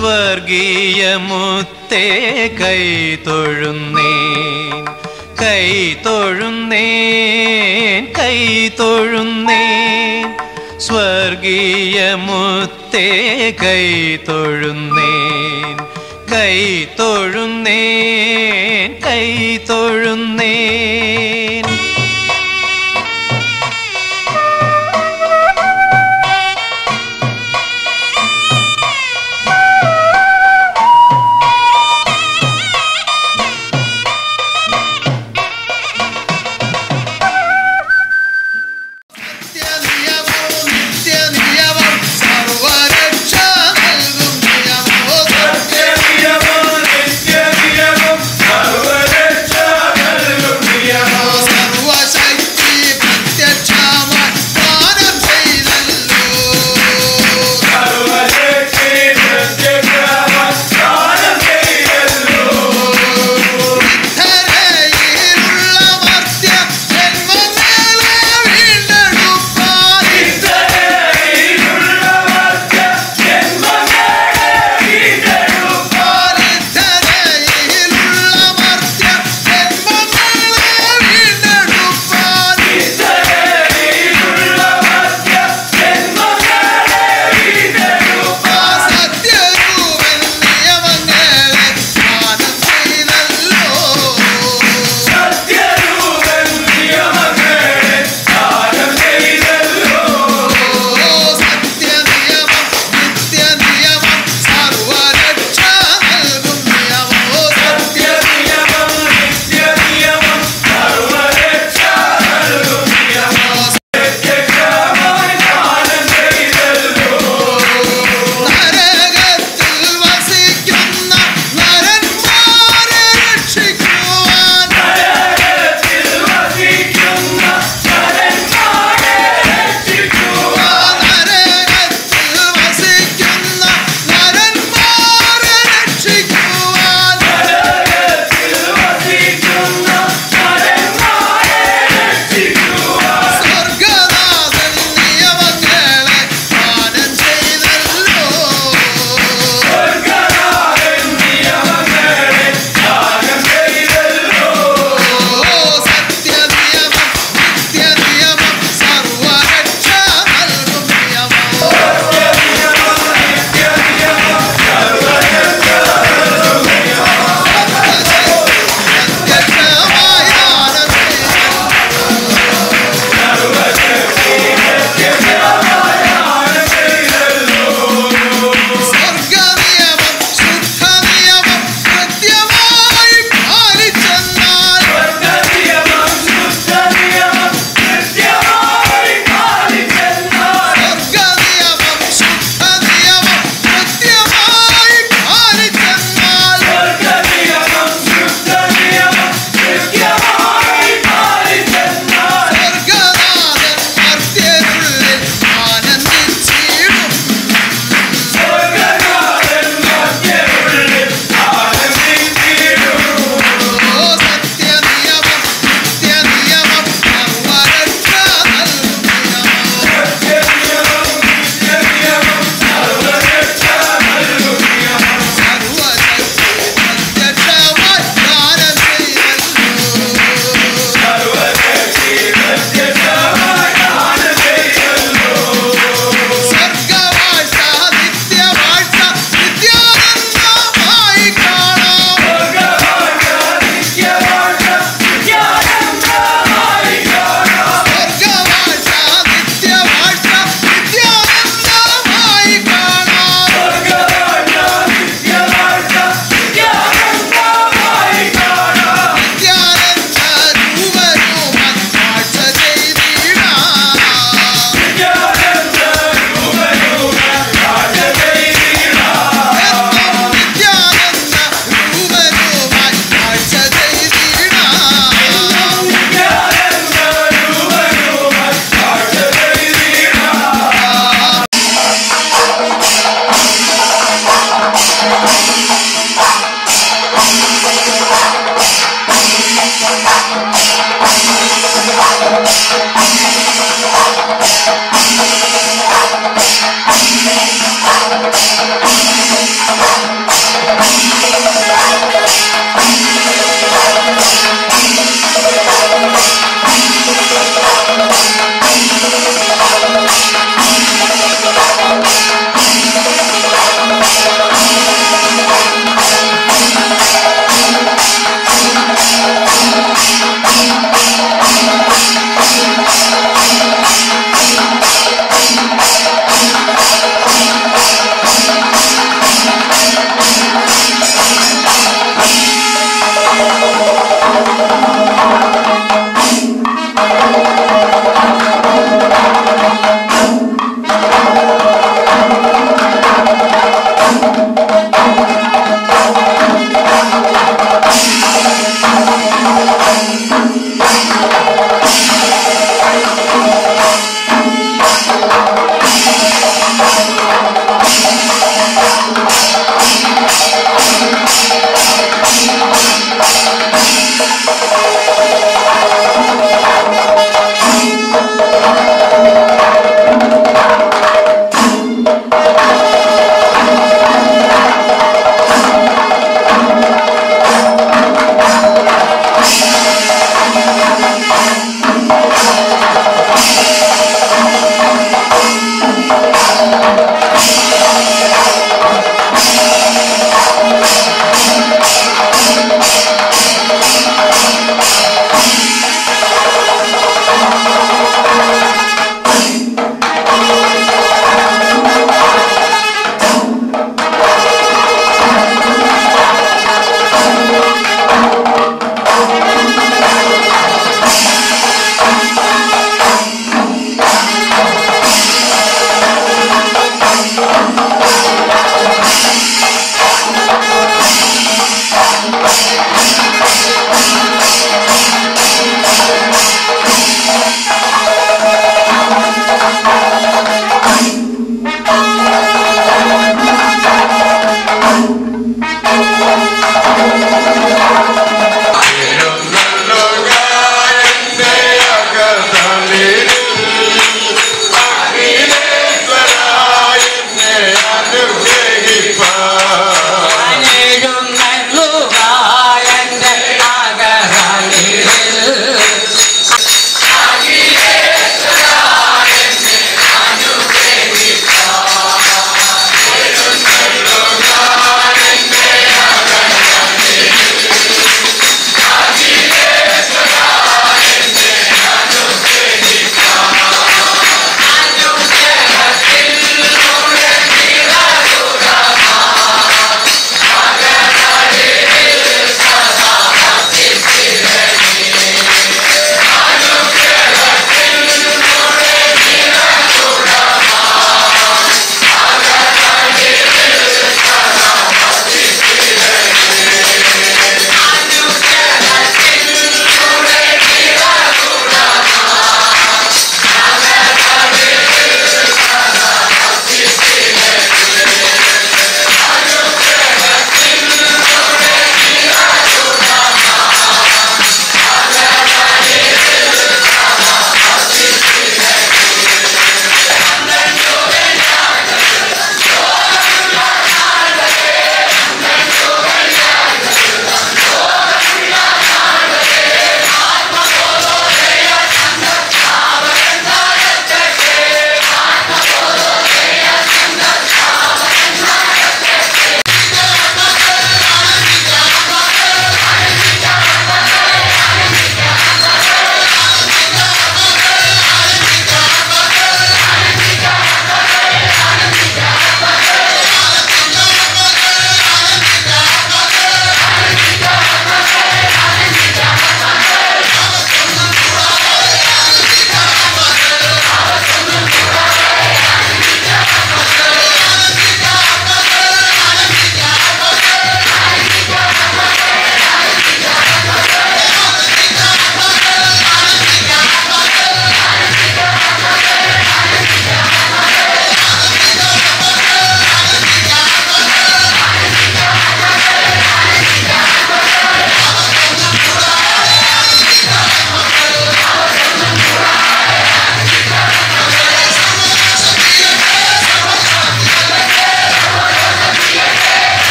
സ്വർഗീയ മുത്തേ കൈ തൊഴുന്നേൻ കൈ തൊഴുന്നേൻ കൈ തൊഴുന്നേൻ സ്വർഗീയ മുത്തേ കൈ തൊഴുന്നേൻ കൈ തൊഴുന്നേൻ കൈ തൊഴുന്നേൻ നിത്യനിയമം, നിത്യനിയമം, സർവ്വരക്ഷ നൽകും നിയമം. ഓ, നിത്യനിയമം, നിത്യനിയമം, സർവ്വരക്ഷ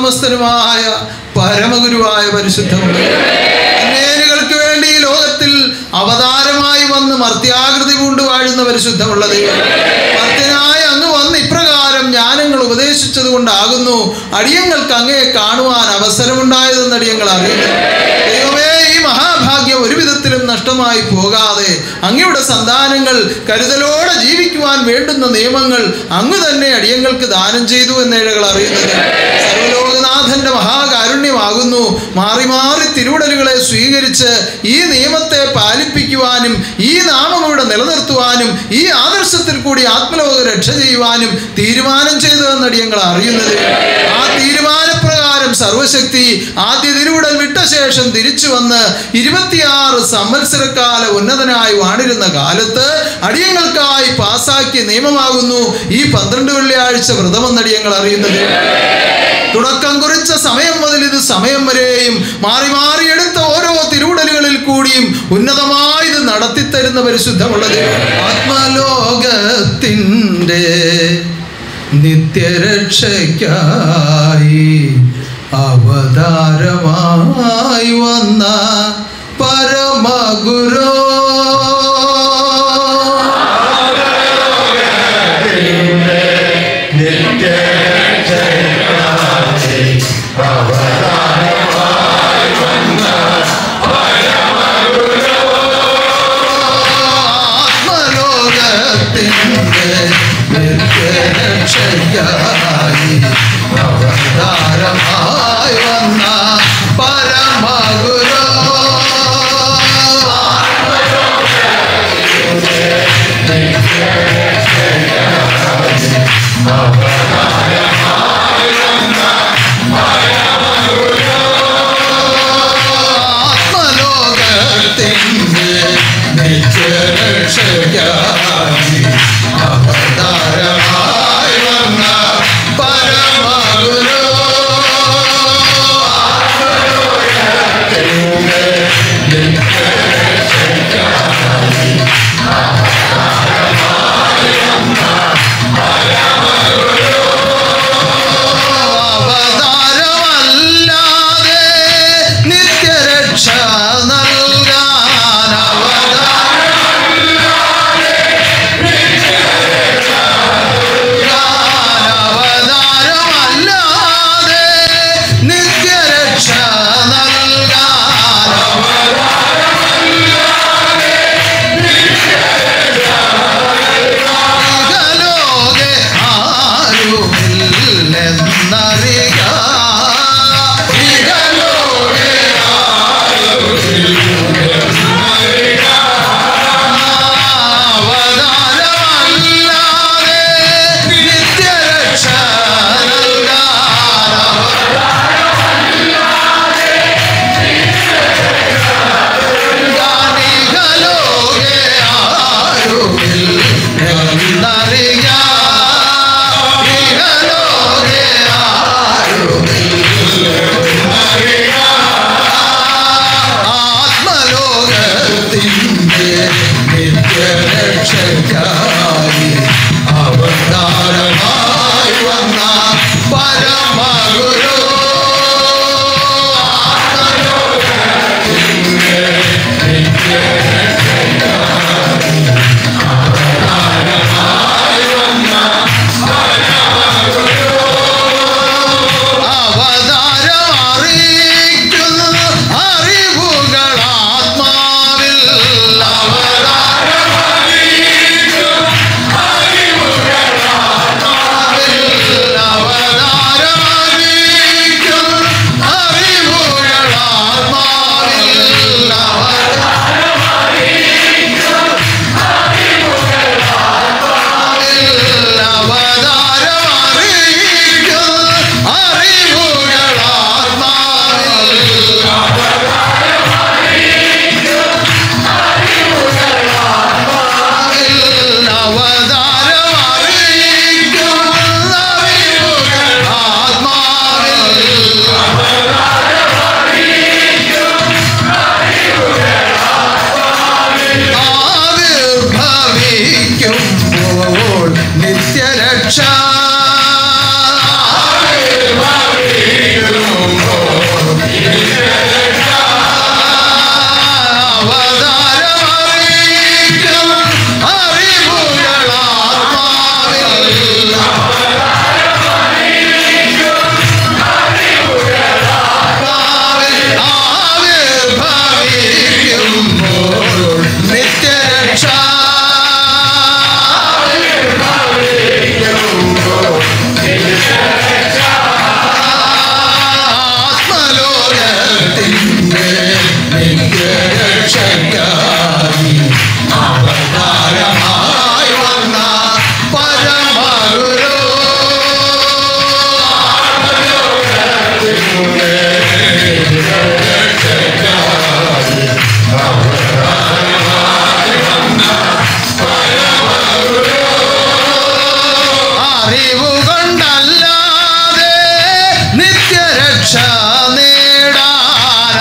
നാമസ്ഥനുമായ പരമഗുരുവായ പരിശുദ്ധമുള്ള അന്വേനികൾക്ക് വേണ്ടി ഈ ലോകത്തിൽ അവതാരമായി വന്ന് മർത്യാകൃതി പൂണ്ട് വാഴുന്ന പരിശുദ്ധമുള്ള ദൈവം മർത്യനായ അങ്ങ് വന്ന് ഇപ്രകാരം ജ്ഞാനങ്ങൾ ഉപദേശിച്ചത് കൊണ്ടാകുന്നു അടിയങ്ങൾക്ക് അങ്ങയെ കാണുവാൻ അവസരമുണ്ടായതെന്ന് അടിയങ്ങൾ അറിയുന്നു ദൈവമേ ഈ മഹാഭാഗ്യം ഒരു വിധത്തിലും നഷ്ടമായി പോകാതെ അങ്ങയുടെ സന്താനങ്ങൾ കരുതലോടെ ജീവിക്കുവാൻ വേണ്ടുന്ന നിയമങ്ങൾ അങ്ങ് തന്നെ അടിയങ്ങൾക്ക് ദാനം ചെയ്തു എന്ന് ഇഴകൾ അറിയുന്നത് സർവലോകനാഥന്റെ മഹാകാരുണ്യമാകുന്നു മാറി മാറി തിരുവിടലുകളെ സ്വീകരിച്ച് ഈ നിയമത്തെ പാലിപ്പിക്കുവാനും ഈ നാമം ഇവിടെ നിലനിർത്തുവാനും ഈ ആദർശത്തിൽ കൂടി ആത്മലോക രക്ഷ ചെയ്യുവാനും തീരുമാനം ചെയ്തതെന്ന് അടിയങ്ങൾ അറിയുന്നത് ആ തീരുമാനപ്രകാരം സർവശക്തി ആദ്യ തിരുവിടൽ വിട്ട ശേഷം തിരിച്ചു വന്ന് ഇരുപത്തിയാറ് സംവത്സരക്കാല ഉന്നതനായി വാണിരുന്ന കാലത്ത് അടിയങ്ങൾക്കായി പാസാക്കിയ നിയമമാകുന്നു ഈ പന്ത്രണ്ട് വെള്ളിയാഴ്ച വ്രതമെന്ന് അടിയങ്ങൾ അറിയുന്നത് തുടക്കം കുറിച്ച സമയം മുതൽ ഇത് സമയം വരെയും മാറി മാറി എടുത്ത ഓരോ തിരുവുടലുകളിൽ കൂടിയും ഉന്നതമായി ഇത് നടത്തിത്തരുന്ന പരിശുദ്ധമുള്ളത് ആത്മലോകത്തിൻ്റെ നിത്യരക്ഷയ്ക്കായി അവതാരമായി വന്ന പരമഗുരോ ആത്മലോകത്തിൻ്റെ നിത്യരക്ഷയ്ക്കായി അവതാരമായി വന്ന പരമഗുരോ അറിവുകൊണ്ടല്ലാതെ നിത്യരക്ഷ നേടാൻ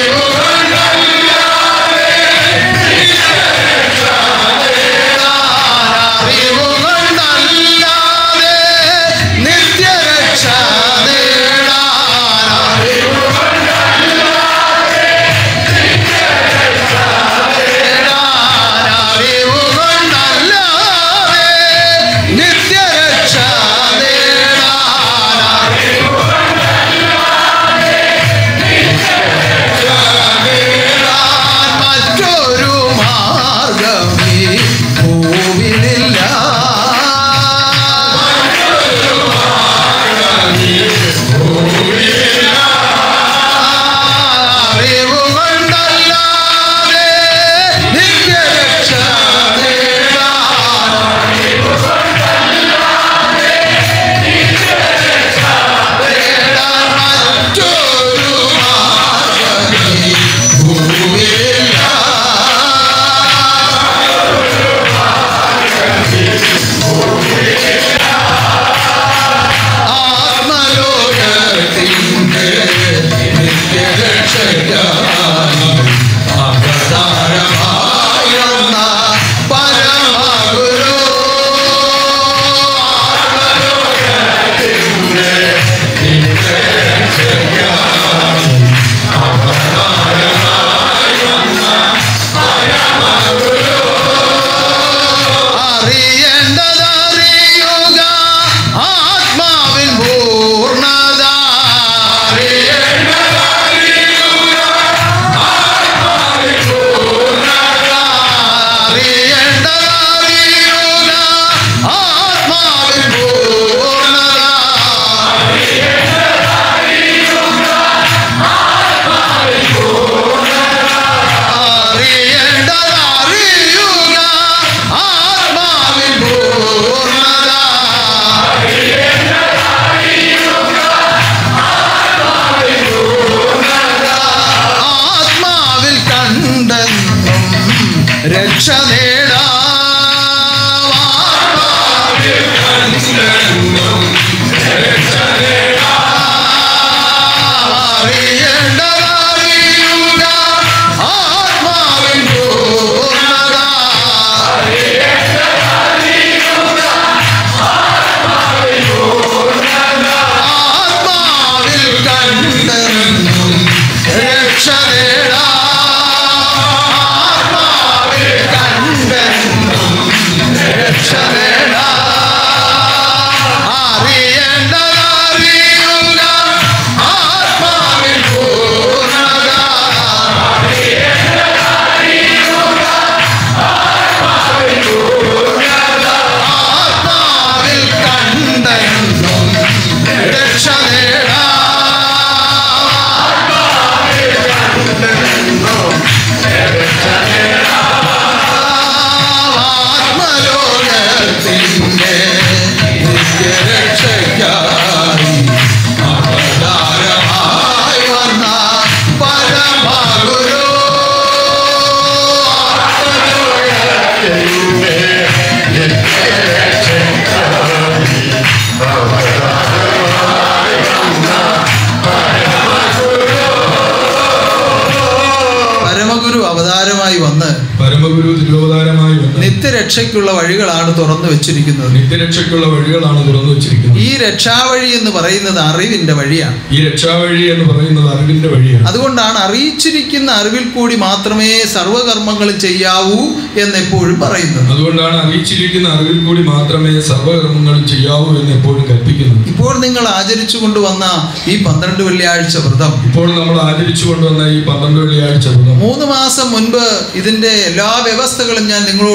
അറിവുകൊണ്ടല്ലാതെ നിത്യരക്ഷ നേടാൻ അറിവുകൊണ്ടല്ലാതെ നിത്യരക്ഷ നേടാൻ മറ്റൊരു മാർഗമേ ഭൂവിലില്ല അറിവുകൊണ്ടല്ലാതെ നിത്യരക്ഷ നേടാൻ നേടാൻ മറ്റൊരു മാർഗമേ ഭൂമിയില്ല ആത്മലോകത്തിൻ്റെ നിത്യരക്ഷയ്ക്കായി അവതാരമായുന്ന പരമഗുരു അറിയേണ്ടതറിയുക ആത്മാവിൻ പൂർണ്ണത അറിയേണ്ടതറിയുക ആത്മാവിൻ പൂർണ്ണത അറിയേണ്ടതറിയുക ആത്മാവിൻ പൂർണ്ണത ആത്മാവിൽ കണ്ടെന്നും രക്ഷ നേടാം ആത്മാവിൽ കണ്ടെന്നും രക്ഷ നേടാം. അറിയേണ്ടതറിയുക ആത്മാവിൻ പൂർണ്ണത ആത്മാവിൽ കണ്ടെന്നും രക്ഷ നേടാം. ആത്മാവിൽ കണ്ടെന്നും രക്ഷ നേടാം. അറിയേണ്ടതറിയുക ആത്മാവിൻ പൂർണ്ണത ആത്മാവിൽ കണ്ടെന്നും രക്ഷ നേടാം. ആത്മലോകത്തിൻ്റെ നിത്യരക്ഷയ്ക്കായി അവതാരമായി വന്ന പരമഗുരു പരമഗുരു അവതാരമായി വന്ന് പരമഗുരു തിരുവതാരമായി വന്ന് നിത്യരക്ഷയ്ക്കുള്ള വഴികളാണ് തുറന്നു വെച്ചിരിക്കുന്നത് നിത്യരക്ഷയ്ക്കുള്ള വഴികളാണ് തുറന്നു വച്ചിരിക്കുന്നത് ഈ രക്ഷാവഴി എന്ന് പറയുന്നത് അറിവിന്റെ വഴിയാണ് ഈ രക്ഷാവഴി എന്ന് പറയുന്നത് അറിവിന്റെ വഴിയാണ് അതുകൊണ്ടാണ് അറിയിച്ചിരിക്കുന്ന അറിവിൽ കൂടി മാത്രമേ സർവകർമ്മങ്ങളും ചെയ്യാവൂ എന്ന് എപ്പോഴും പറയുന്നത് അതുകൊണ്ടാണ് അറിയിച്ചിരിക്കുന്ന അറിവിൽ കൂടി മാത്രമേ സർവകർമ്മങ്ങളും ചെയ്യാവൂ എന്ന് എപ്പോഴും കൽപ്പിക്കുന്നത് ഇപ്പോൾ നിങ്ങൾ ആചരിച്ചു കൊണ്ടുവന്ന ഈ പന്ത്രണ്ട് വെള്ളിയാഴ്ച വ്രതം ഇപ്പോൾ നമ്മൾ ആചരിച്ചു കൊണ്ടുവന്ന ഈ പന്ത്രണ്ട് വെള്ളിയാഴ്ച വ്രതം മൂന്ന് മാസം മുൻപ് ഇതിന്റെ എല്ലാ വ്യവസ്ഥകളും ഞാൻ നിങ്ങളോട് വീണ്ടും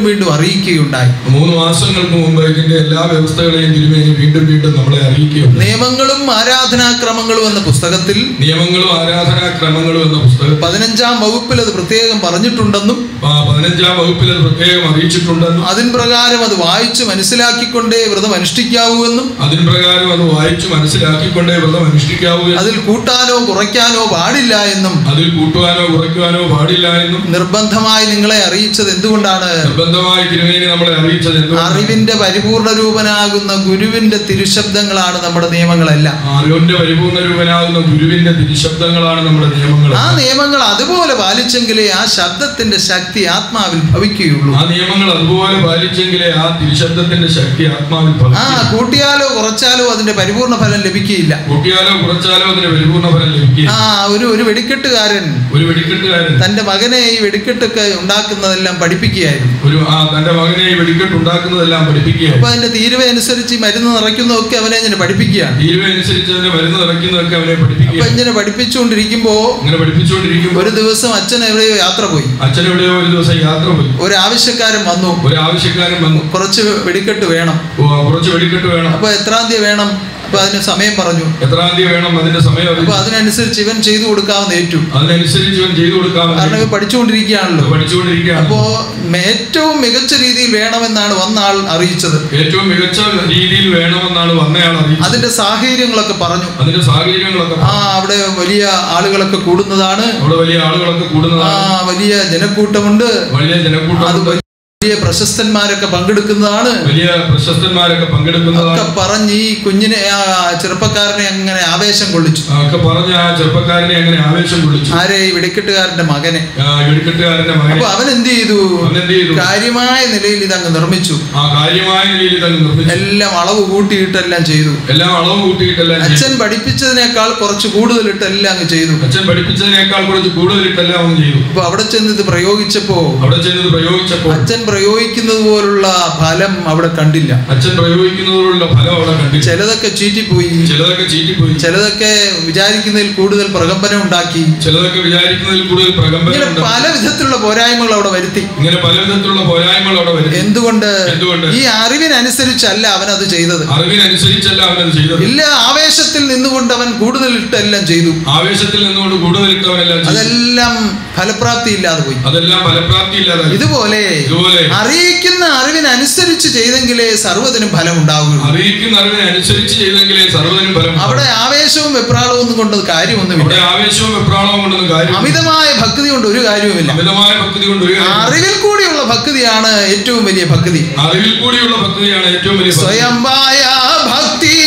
വീണ്ടും അറിയിക്കുകയുണ്ടായി മൂന്ന് മാസങ്ങൾക്ക് മുമ്പ് ഇതിന്റെ എല്ലാ വ്യവസ്ഥകളെയും തിരുമേനി വീണ്ടും വീണ്ടും നമ്മളെ അറിയിക്കുകയുണ്ട് നിയമങ്ങളും ആരാധനാക്രമങ്ങളും എന്ന പുസ്തകത്തിൽ നിയമങ്ങളും ആരാധനാക്രമങ്ങളും എന്ന പുസ്തകം പതിനഞ്ചാം വകുപ്പിൽ അത് പ്രത്യേകം പറഞ്ഞിട്ടുണ്ടെന്നും ആ പതിനഞ്ചാം വകുപ്പിൽ അത് പ്രത്യേകം അറിയിച്ചിട്ടുണ്ടെന്നും അതിൻ പ്രകാരം അത് വായിച്ച് മനസ്സിലാക്കിക്കൊണ്ടേ വ്രതം അനുഷ്ഠിക്കാവൂ എന്നും അതിൻ പ്രകാരം അത് വായിച്ചു മനസ്സിലാക്കിക്കൊണ്ടേ വ്രതം അനുഷ്ഠിക്കാവൂ എന്നും, അതിൽ കൂട്ടാനോ കുറയ്ക്കാനോ പാടില്ല എന്നും അതിൽ കൂട്ടുവാനോ കുറയ്ക്കുവാനോ പാടില്ല എന്നും നിർബന്ധമായി നിങ്ങളെ അറിയിച്ചത് എന്തുകൊണ്ടാണ് നിർബന്ധമായി തിരുമേനി നമ്മളെ അറിയിച്ചത് എന്തുകൊണ്ട് അറിവിന്റെ പരിപൂർണ രൂപനാകുന്ന ഗുരുവിന്റെ തിരുശബ്ദങ്ങളാണ് നമ്മുടെ നിയമങ്ങളെല്ലാം അറിവിന്റെ പരിപൂർണ്ണ രൂപനാകുന്ന ഗുരുവിന്റെ തിരുശബ്ദങ്ങളാണ് നമ്മുടെ നിയമങ്ങൾ ആ നിയമങ്ങൾ അതുപോലെ പാലിച്ചെങ്കിലേ ആ ശബ്ദത്തിന്റെ ശക്തി ആത്മാവിൽ ഭവിക്കുകയുള്ളൂ ആ നിയമങ്ങൾ അതുപോലെ പാലിച്ചെങ്കിലേ ആ തിരുശബ്ദത്തിന്റെ ശക്തി ആത്മാവിൽ ആ ഫലിക്കും. കൂട്ടിയാലോ കുറച്ചാലോ അതിന്റെ പരിപൂർണ ഫലം ലഭിക്കുകയില്ല കൂട്ടിയാലോ കുറച്ചാലോ അതിന് പരിപൂർണ്ണ ഫലം ലഭിക്കുക ആ ഒരു ഒരു വെടിക്കെട്ടുകാരൻ ഒരു വെടിക്കെട്ടുകാരൻ തന്റെ മകനെ ഈ വെടിക്കെട്ടൊക്കെ ഉണ്ടാക്കുന്നതെല്ലാം പഠിപ്പിക്കുകയായിരുന്നു ഒരു ആ തന്റെ മകനെ ഈ വെടിക്കെട്ട് ഉണ്ടാക്കുന്നതെല്ലാം പഠിപ്പിക്കുകയാണ് അപ്പൊ അതിന്റെ തീരുവ അനുസരിച്ച് ഈ മരുന്ന് നിറയ്ക്കുന്നതൊക്കെ അവനെ ഇങ്ങനെ പഠിപ്പിക്കുകയാണ് തീരുവ അനുസരിച്ച് അതിന്റെ മരുന്ന് നിറയ്ക്കുന്നതൊക്കെ അവനെ അപ്പൊ പഠിപ്പിക്കുക ഇങ്ങനെ പഠിപ്പിച്ചുകൊണ്ടിരിക്കുമ്പോ അങ്ങനെ പഠിപ്പിച്ചുകൊണ്ടിരിക്കുമ്പോൾ ഒരു ദിവസം അച്ഛൻ എവിടെയോ യാത്ര പോയി അച്ഛൻ എവിടെയോ ഒരു ദിവസം യാത്ര പോയി ഒരു ആവശ്യക്കാരൻ വന്നു ഒരു ആവശ്യക്കാരൻ വന്നു കുറച്ച് വെടിക്കെട്ട് വേണം ഓ, കുറച്ച് വെടിക്കെട്ട് വേണം അപ്പൊ എത്രാം തീയതി വേണം അപ്പൊ അതിന് സമയം പറഞ്ഞു എത്രാം തീയതി വേണം അതിന്റെ സമയം അപ്പൊ അറിയിച്ചു. അതിനനുസരിച്ച് ഇവൻ ചെയ്തു കൊടുക്കാവുന്ന ഏറ്റു അതിനനുസരിച്ച് ഇവൻ ചെയ്തു കൊടുക്കാമെന്ന് കാരണം ഇവൻ പഠിച്ചുകൊണ്ടിരിക്കുകയാണല്ലോ പഠിച്ചുകൊണ്ടിരിക്കുകയാണ് അപ്പോ ഏറ്റവും മികച്ച രീതിയിൽ വേണമെന്നാണ് വന്ന ആൾ അറിയിച്ചത് ഏറ്റവും മികച്ച രീതിയിൽ വേണമെന്നാണ് വന്നയാൾ അറിയിച്ചത് അതിന്റെ സാഹചര്യങ്ങളൊക്കെ പറഞ്ഞു അതിന്റെ സാഹചര്യങ്ങളൊക്കെ ആ അവിടെ വലിയ ആളുകളൊക്കെ കൂടുന്നതാണ് അവിടെ വലിയ ആളുകളൊക്കെ ആ കൂടുന്നതാണ് വലിയ ജനക്കൂട്ടമുണ്ട് വലിയ അത് ജനക്കൂട്ടം വലിയ പ്രശസ്തന്മാരൊക്കെ പങ്കെടുക്കുന്നതാണ് വലിയ പ്രശസ്തന്മാരൊക്കെ പങ്കെടുക്കുന്നതാണ് ഒക്കെ പറഞ്ഞ് ഈ കുഞ്ഞിനെ ആ ചെറുപ്പക്കാരനെ അങ്ങനെ ആവേശം കൊള്ളിച്ചു ആ, ഒക്കെ പറഞ്ഞ ആ ചെറുപ്പക്കാരനെ അങ്ങനെ ആവേശം കൊള്ളിച്ചു ആരെ ഈ വെടിക്കെട്ടുകാരന്റെ മകനെ ആ, വെടിക്കെട്ടുകാരന്റെ മകനെ അപ്പൊ അവൻ എന്ത് ചെയ്തു അവൻ എന്ത് ചെയ്തു കാര്യമായ നിലയിൽ ഇതങ്ങ് നിർമ്മിച്ചു ആ കാര്യമായ നിലയിൽ തന്നെ നിർമ്മിച്ചു എല്ലാം അളവ് കൂട്ടിയിട്ടെല്ലാം ചെയ്തു എല്ലാം അളവ് കൂട്ടിയിട്ടെല്ലാം ചെയ്തു. അച്ഛൻ പഠിപ്പിച്ചതിനേക്കാൾ കുറച്ച് കൂടുതലിട്ട് എല്ലാം അങ്ങ് ചെയ്തു അച്ഛൻ പഠിപ്പിച്ചതിനേക്കാൾ കുറച്ച് കൂടുതലിട്ടെല്ലാം അവൻ ചെയ്തു അപ്പൊ അവിടെ ചെന്ന് ഇത് പ്രയോഗിച്ചപ്പോ അവിടെ ചെന്നത് പ്രയോഗിച്ചപ്പോൾ അച്ഛൻ പ്രയോഗിക്കുന്നത് പോലുള്ള ഫലം അവിടെ കണ്ടില്ല അച്ഛൻ പ്രയോഗിക്കുന്നതിലുള്ള ഫലം അവിടെ കണ്ടില്ല ചിലതൊക്കെ ചീറ്റിപ്പോയി ചിലതൊക്കെ ചീറ്റിപ്പോയി ചിലതൊക്കെ വിചാരിക്കുന്നതിൽ കൂടുതൽ പ്രകമ്പനം ഉണ്ടാക്കി ചിലതൊക്കെ വിചാരിക്കുന്നതിൽ കൂടുതൽ ഇങ്ങനെ പ്രകമ്പനമുണ്ട് പല വിധത്തിലുള്ള പോരായ്മകൾ അവിടെ വരുത്തി ഇങ്ങനെ പല വിധത്തിലുള്ള പോരായ്മകൾ അവിടെ വരുന്നു എന്തുകൊണ്ട് എന്തുകൊണ്ട്? ഈ അറിവിനനുസരിച്ചല്ല അവൻ അത് ചെയ്തത് അറിവിനനുസരിച്ചല്ല അവനത് ചെയ്തത് ഇല്ല ആവേശത്തിൽ നിന്നുകൊണ്ട് അവൻ കൂടുതൽ ഇട്ടെല്ലാം ചെയ്തു ആവേശത്തിൽ നിന്നുകൊണ്ട് കൂടുതലിട്ടവനെല്ലാം ചെയ്തു അതെല്ലാം ഫലപ്രാപ്തി ഇല്ലാതെ പോയി അതെല്ലാം ഫലപ്രാപ്തി ഇല്ലാതായി ഇതുപോലെ ഇതുപോലെ അറിയിക്കുന്ന അറിവിനനുസരിച്ച് ചെയ്തെങ്കിലേ സർവ്വതിനും ഫലം ഉണ്ടാവുകയുള്ളൂ അറിയിക്കുന്ന അറിവിനനുസരിച്ച് ചെയ്തെങ്കിലേ സർവ്വതിനും ഫലം ഉണ്ടാവൂ. അവിടെ ആവേശവും വെപ്രാളവും ഒന്നും കൊണ്ട് കാര്യമൊന്നുമില്ല അവിടെ ആവേശവും വെപ്രാളവും കൊണ്ടൊന്നും കാര്യം അമിതമായ ഭക്തി കൊണ്ട് ഒരു കാര്യവുമില്ല അമിതമായ ഭക്തി കൊണ്ട് ഒരു കാര്യം അറിവിൽ കൂടിയുള്ള ഭക്തിയാണ് ഏറ്റവും വലിയ ഭക്തി അറിവിൽ കൂടിയുള്ള ഭക്തിയാണ് ഏറ്റവും വലിയ ഭക്തി. സ്വയംമായ ഭക്തി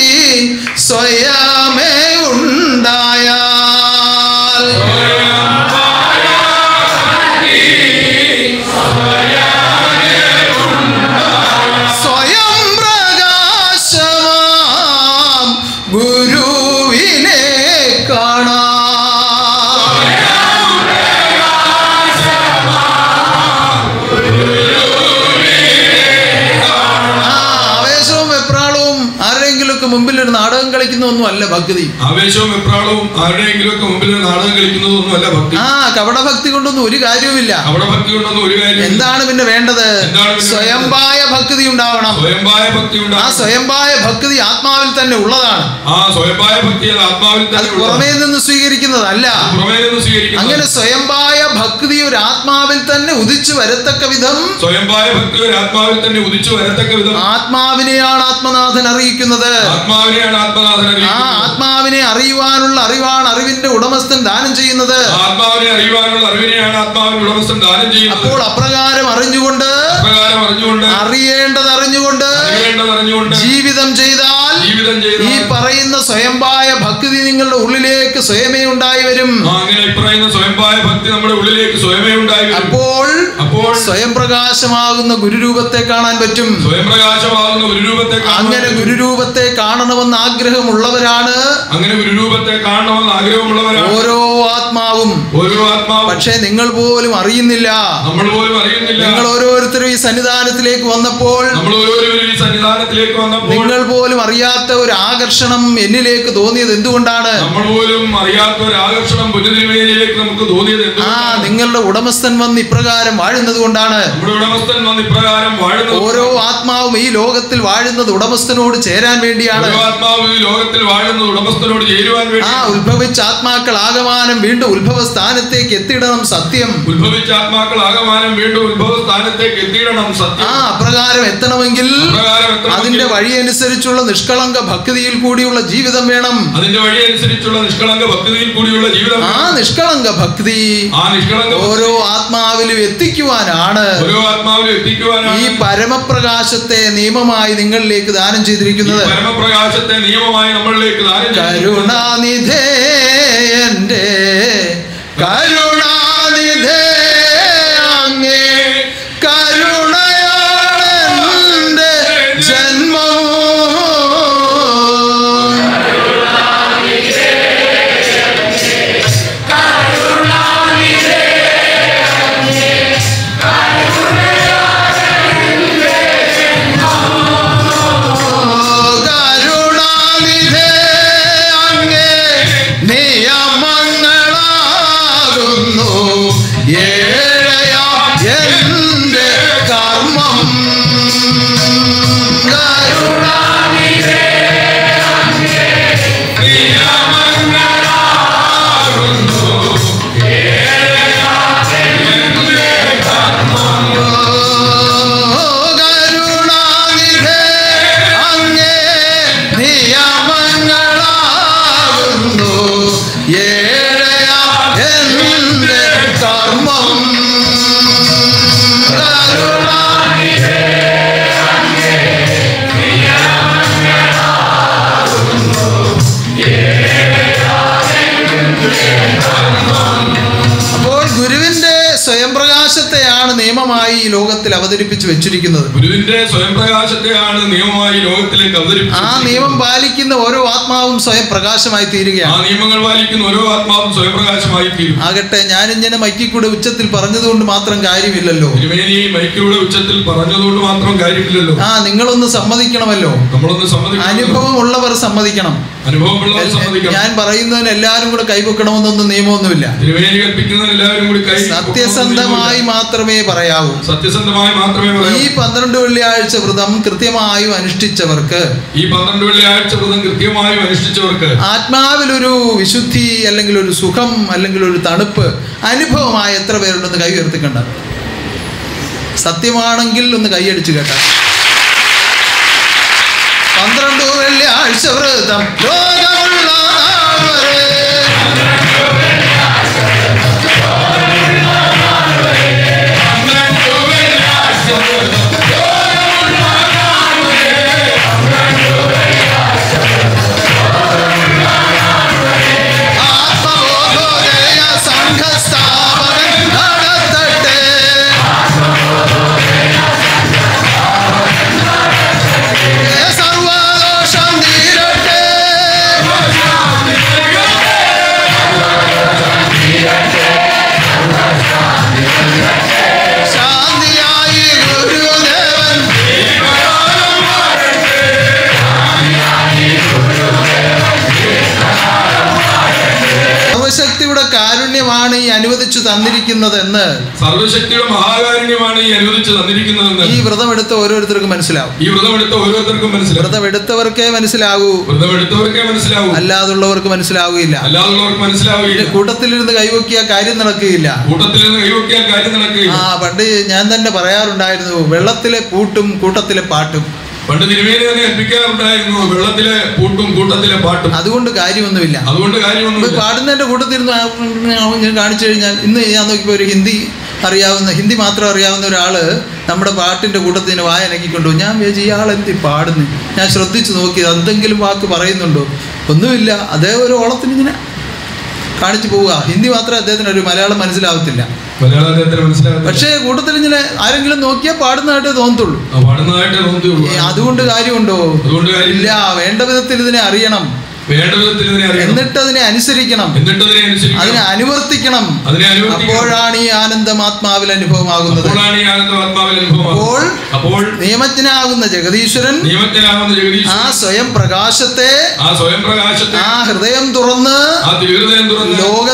സ്വയമേ ഉണ്ടായാൽ സ്വയം പ്രകാശമാം ഗുരുവിനെ കാണാം ആ ആവേശവും വെപ്രാളവും ആരുടെയെങ്കിലുമൊക്കെ മുമ്പിൽ ഒരു നാടകം കളിക്കുന്ന ഒന്നും അല്ല ഭക്തി ആവേശവും വെപ്രാളവും ആരുടെയെങ്കിലും ഒക്കെ മുമ്പിൽ ഒരു നാടകം കളിക്കുന്നതൊന്നും അല്ല ഭക്തി ആ കപടഭക്തി കൊണ്ടൊന്നും ഒരു കാര്യവുമില്ല അവിടെ ഭക്തി കൊണ്ടൊന്നും ഒരു കാര്യം എന്താണ് പിന്നെ വേണ്ടത് എന്താണ് പിന്നെ സ്വയംഭായ ഭക്തി ഉണ്ടാവണം സ്വയംഭായ ഭക്തി ആ ഉണ്ടാകും സ്വയംഭായ ഭക്തി ആത്മാവിൽ തന്നെ ഉള്ളതാണ് ആ സ്വയംഭായ ഭക്തി അത് ആത്മാവിൽ അത് തന്നെ പുറമേ ഉള്ളതാണ്. നിന്ന് സ്വീകരിക്കുന്നതല്ല അത് പുറമേ നിന്ന് സ്വീകരിക്കുന്നത് അങ്ങനെ സ്വയംഭായ ഭക്തി ഒരു ആത്മാവിൽ തന്നെ ഉദിച്ചു വരത്തക്ക വിധം സ്വയംഭായ ഭക്തി ഒരു ആത്മാവിൽ തന്നെ ഉദിച്ചു വരത്തക്ക വിധം ആത്മാവിനെയാണ് ആത്മനാഥൻ അറിയിക്കുന്നത് ആത്മാവിനെയാണ് ആത്മനാഥൻ ആ അറിയിക്കുന്നത് ആത്മാവിനെ അറിയുവാനുള്ള അറിവാണ് അറിവിന്റെ ഉടമസ്ഥൻ ദാനം ചെയ്യുന്നത് ആ ആത്മാവിനെ അറിയുവാനുള്ള അറിവിനെയാണ് ആത്മാവിന് ഉടമസ്ഥൻ ദാനം ചെയ്യുന്നത് അപ്പോൾ അപ്രകാരം അറിഞ്ഞുകൊണ്ട് പ്രകാരം അറിഞ്ഞുകൊണ്ട് അറിയേണ്ടത് അറിഞ്ഞുകൊണ്ട് അറിയേണ്ടത് അറിഞ്ഞുകൊണ്ട് ജീവിതം ചെയ്താൽ ജീവിതം ചെയ്ത ഈ പറയുന്ന സ്വയംഭായ ഭക്തി നിങ്ങളുടെ ഉള്ളിലേക്ക് സ്വയമേ ഉണ്ടായി വരും ആ, അങ്ങനെ ഇപ്പറയുന്ന സ്വയംഭായ ഭക്തി നമ്മുടെ ഉള്ളിലേക്ക് സ്വയമേ ഉണ്ടായി വരും. അപ്പോൾ അപ്പോൾ സ്വയം പ്രകാശമാകുന്ന ഗുരുരൂപത്തെ കാണാൻ പറ്റും സ്വയം പ്രകാശമാകുന്ന ഒരു രൂപത്തെ കാണുവാൻ അങ്ങനെ ഗുരുരൂപത്തെ കാണണമെന്ന് ആഗ്രഹമുള്ളവരാണ് അങ്ങനെ ഒരു രൂപത്തെ കാണണമെന്ന് ആഗ്രഹമുള്ളവരാണ് ഓരോ ആത്മാവും ഓരോ ആത്മാവും പക്ഷേ നിങ്ങൾ പോലും അറിയുന്നില്ല നമ്മൾ പോലും അറിയുന്നില്ല നിങ്ങൾ ഓരോരുത്തരും ഈ സന്നിധാനത്തിലേക്ക് വന്നപ്പോൾ നമ്മൾ ഓരോരുവരും ഈ സന്നിധാനത്തിലേക്ക് വന്നപ്പോൾ നിങ്ങൾ പോലും അറിയാത്ത ഒരു ആകർഷണം എന്നിലേക്ക് തോന്നിയത് എന്തുകൊണ്ടാണ് നമ്മൾ പോലും അറിയാത്ത ഒരു ആകർഷണം പുനരുമേനിയിലേക്ക് നമുക്ക് തോന്നിയത് ആ എന്തുകൊണ്ടാണ്? നിങ്ങളുടെ ഉടമസ്ഥൻ വന്ന് ഇപ്രകാരം വാഴുന്ന വാഴുന്നത് കൊണ്ടാണ് നമ്മുടെ ഉടമസ്ഥൻ വന്ന് ഇപ്രകാരം വാഴുന്നത് ഓരോ ആത്മാവും ഈ ലോകത്തിൽ വാഴുന്നത് ഉടമസ്ഥനോട് ചേരാൻ വേണ്ടിയാണ് ഓരോ ആത്മാവ് ഈ ലോകത്തിൽ വാഴുന്നത് ഉടമസ്ഥനോട് ചേരുവാൻ വേണ്ടി ആ ഉത്ഭവിച്ച ആത്മാക്കൾ ആകമാനം വീണ്ടും ഉത്ഭവ സ്ഥാനത്തേക്ക് എത്തിയിടണം സത്യം ഉത്ഭവിച്ച ആത്മാക്കൾ ആകമാനം വീണ്ടും ഉത്ഭവ സ്ഥാനത്തേക്ക് എത്തിയിടണം ആ സത്യം അപ്രകാരം എത്തണമെങ്കിൽ അപ്രകാരം എത്തണമെങ്കിൽ അതിന്റെ വഴിയനുസരിച്ചുള്ള നിഷ്കളങ്ക ഭക്തിയിൽ കൂടിയുള്ള ജീവിതം വേണം അതിന്റെ വഴി അനുസരിച്ചുള്ള നിഷ്കളങ്ക ഭക്തിയിൽ കൂടിയുള്ള ജീവിതം ആ നിഷ്കളങ്ക ഭക്തി ആ നിഷ്കളങ്ക ഓരോ ആത്മാവിലും എത്തിക്കുവാനാണ് ഓരോ ആത്മാവിലും ഈ എത്തിക്കുവാനാണ് പരമപ്രകാശത്തെ നിയമമായി നിങ്ങളിലേക്ക് ദാനം ഈ ചെയ്തിരിക്കുന്നത് പരമപ്രകാശത്തെ നിയമമായി നമ്മളിലേക്ക് ദാനം ചെയ്തിരിക്കുന്നു. കരുണാനിധേ എന്റെ കരുണാനിധേ അങ്ങേ കരുണയാണെന്റെ ജന്മം കരുണാനിധേ അങ്ങേ നിയമങ്ങളാകുന്നു ഏഴയാ എന്റെ കർമ്മം കരുണാനിധേ കരുണാനിധേ അങ്ങേ നിയമങ്ങളാകുന്നു ഏഴയാ എന്റെ കർമ്മം കരുണാനിധേ അപ്പോൾ ഗുരുവിന്റെ സ്വയം പ്രകാശത്തെയാണ് നിയമമായി ഈ ലോകത്തിൽ അവതരിപ്പിച്ച് വെച്ചിരിക്കുന്നത് ഗുരുവിന്റെ സ്വയം പ്രകാശത്തെയാണ് നിയമമായി ലോകത്തിലേക്ക് ആ അവതരിപ്പിച്ചത് നിയമം പാലിക്കുന്ന ഓരോ ആത്മാവും സ്വയം പ്രകാശമായി ആ തീരുകയാണ് നിയമങ്ങൾ പാലിക്കുന്ന ഓരോ ആത്മാവും സ്വയം പ്രകാശമായി തീരും ആകട്ടെ ഞാനിങ്ങനെ മൈക്കിക്കൂടെ ഉച്ചത്തിൽ പറഞ്ഞതുകൊണ്ട് മാത്രം കാര്യമില്ലല്ലോ തിരുമേനി മൈക്കിലൂടെ ഉച്ചത്തിൽ പറഞ്ഞതുകൊണ്ട് മാത്രം കാര്യമില്ലല്ലോ ആ നിങ്ങളൊന്ന് സമ്മതിക്കണമല്ലോ നമ്മളൊന്ന് സമ്മതിക്കണം അനുഭവമുള്ളവർ സമ്മതിക്കണം അനുഭവമുള്ളവർ സമ്മതിക്കണം ഞാൻ പറയുന്നതിന് എല്ലാവരും കൂടെ കൈവെക്കണമെന്നൊന്നും നിയമമൊന്നുമില്ല തിരുമേനി കൽപ്പിക്കുന്നതിന് എല്ലാവരും കൂടി കൈ സത്യസന്ധമായി മാത്രമേ പറയാവൂ സത്യസന്ധമായി മാത്രമേ ഈ പറയാവൂ പന്ത്രണ്ട് വെള്ളിയാഴ്ച വ്രതം കൃത്യമായും അനുഷ്ഠിച്ചവർക്ക് ഈ പന്ത്രണ്ട് വെള്ളിയാഴ്ച വ്രതം കൃത്യമായും അനുഷ്ഠിച്ചവർക്ക് ആത്മാവിലൊരു വിശുദ്ധി അല്ലെങ്കിൽ ഒരു സുഖം അല്ലെങ്കിൽ ഒരു തണുപ്പ് അനുഭവമായ എത്ര പേരുണ്ടെന്ന് കൈ ഉയർത്തിക്കണ്ട സത്യമാണെങ്കിൽ ഒന്ന് കൈയടിച്ചു കേട്ട പന്ത്രണ്ട് വെള്ളിയാഴ്ച വ്രതം ലോകമുള്ള നാൾ വരെ ആത്മബോധോദയ സംഘസ്ഥാപകൻ നടത്തട്ടെ സർവദോഷം തീരട്ടെ ശാന്തിയായി ഗുരുദേവൻ സർവശക്തിയുടെ കാരുണ്യമാണ് ഈ അനുവദിച്ചു തന്നിരിക്കുന്നതെന്ന് സർവശക്തിയുടെ മഹാകാരുണ്യമാണ് ഈ അനുവദിച്ച് തന്നിരിക്കുന്നതെന്ന് ഈ വ്രതം എടുത്ത ഓരോരുത്തർക്കും മനസ്സിലാവും ഈ വ്രതം എടുത്ത ഓരോരുത്തർക്കും മനസ്സിലാവും വ്രതം എടുത്തവർക്കേ മനസ്സിലാകൂ വ്രതം എടുത്തവർക്കേ മനസ്സിലാവൂ അല്ലാതുള്ളവർക്ക് മനസ്സിലാവുകയില്ല അല്ലാതുള്ളവർക്ക് മനസ്സിലാവുകയില്ല കൂട്ടത്തിലിരുന്ന് കൈവക്കിയ കാര്യം നടക്കുകയില്ല കൂട്ടത്തിൽ നിന്ന് കൈവക്കിയാൽ കാര്യം ആ നടക്കുകയില്ല പണ്ട് ഞാൻ തന്നെ പറയാറുണ്ടായിരുന്നു വെള്ളത്തിലെ പൂട്ടും കൂട്ടത്തിലെ പാട്ടും പണ്ട് തിരുമേനി തന്നെ ഏൽപ്പിക്കാറുണ്ടായിരുന്നു വെള്ളത്തിലെ പൂട്ടും കൂട്ടത്തിലെ പാട്ടും അതുകൊണ്ട് കാര്യമൊന്നുമില്ല അതുകൊണ്ട് ഇപ്പൊ കാര്യമൊന്നുമില്ല പാടുന്നതിന്റെ കൂട്ടത്തിരുന്ന് ആ ഞാൻ കാണിച്ചു കഴിഞ്ഞാൽ ഇന്ന് ഞാൻ നോക്കിയപ്പോൾ ഒരു ഹിന്ദി അറിയാവുന്ന ഹിന്ദി മാത്രം അറിയാവുന്ന ഒരാള് നമ്മുടെ പാട്ടിന്റെ കൂട്ടത്തിൽ നിന്ന് വായനക്കിക്കൊണ്ടു ഞാൻ വിചാരിച്ചു ഇയാൾ എന്തി പാടുന്നു ഞാൻ ശ്രദ്ധിച്ചു നോക്കി എന്തെങ്കിലും വാക്ക് പറയുന്നുണ്ടോ ഒന്നുമില്ല അതേ ഒരു ഓളത്തിന് ഇങ്ങനെ കാണിച്ചു പോവുക ഹിന്ദി മാത്രമേ അദ്ദേഹത്തിന് ഒരു മലയാളം മനസ്സിലാവത്തില്ല മലയാളം അദ്ദേഹത്തിന് മനസ്സിലാകത്തില്ല പക്ഷേ കൂട്ടത്തിൽ ഇങ്ങനെ ആരെങ്കിലും നോക്കിയാൽ പാടുന്നതായിട്ടേ തോന്നത്തുള്ളൂ ആ, പാടുന്നതായിട്ട് തോന്നിയുള്ളൂ ഏ, അതുകൊണ്ട് കാര്യമുണ്ടോ അതുകൊണ്ട് കാര്യമില്ല ഇല്ല വേണ്ട വിധത്തിൽ ഇതിനെ അറിയണം വേണ്ട വിധത്തിൽ ഇതിനെ അറിയണം എന്നിട്ട് അതിനെ അനുസരിക്കണം എന്നിട്ട് അതിനെ അതിനെ അനുസരിക്കണം അനുവർത്തിക്കണം അതിനെ അനുവർത്തിക്കണം അപ്പോഴാണ് ഈ ആനന്ദം ആത്മാവിൽ അനുഭവമാകുന്നത് അപ്പോഴാണ് ഈ ആനന്ദം ആത്മാവിൽ അപ്പോൾ അനുഭവം അപ്പോൾ നിയമജ്ഞനാകുന്ന ജഗദീശ്വരൻ നിയമത്തിനാവുന്ന ജഗദീശ് ആ സ്വയം പ്രകാശത്തെ ആ സ്വയം പ്രകാശത്തെ ആ ഹൃദയം തുറന്ന് ആ തിരുഹൃദയം തുറന്ന് ലോക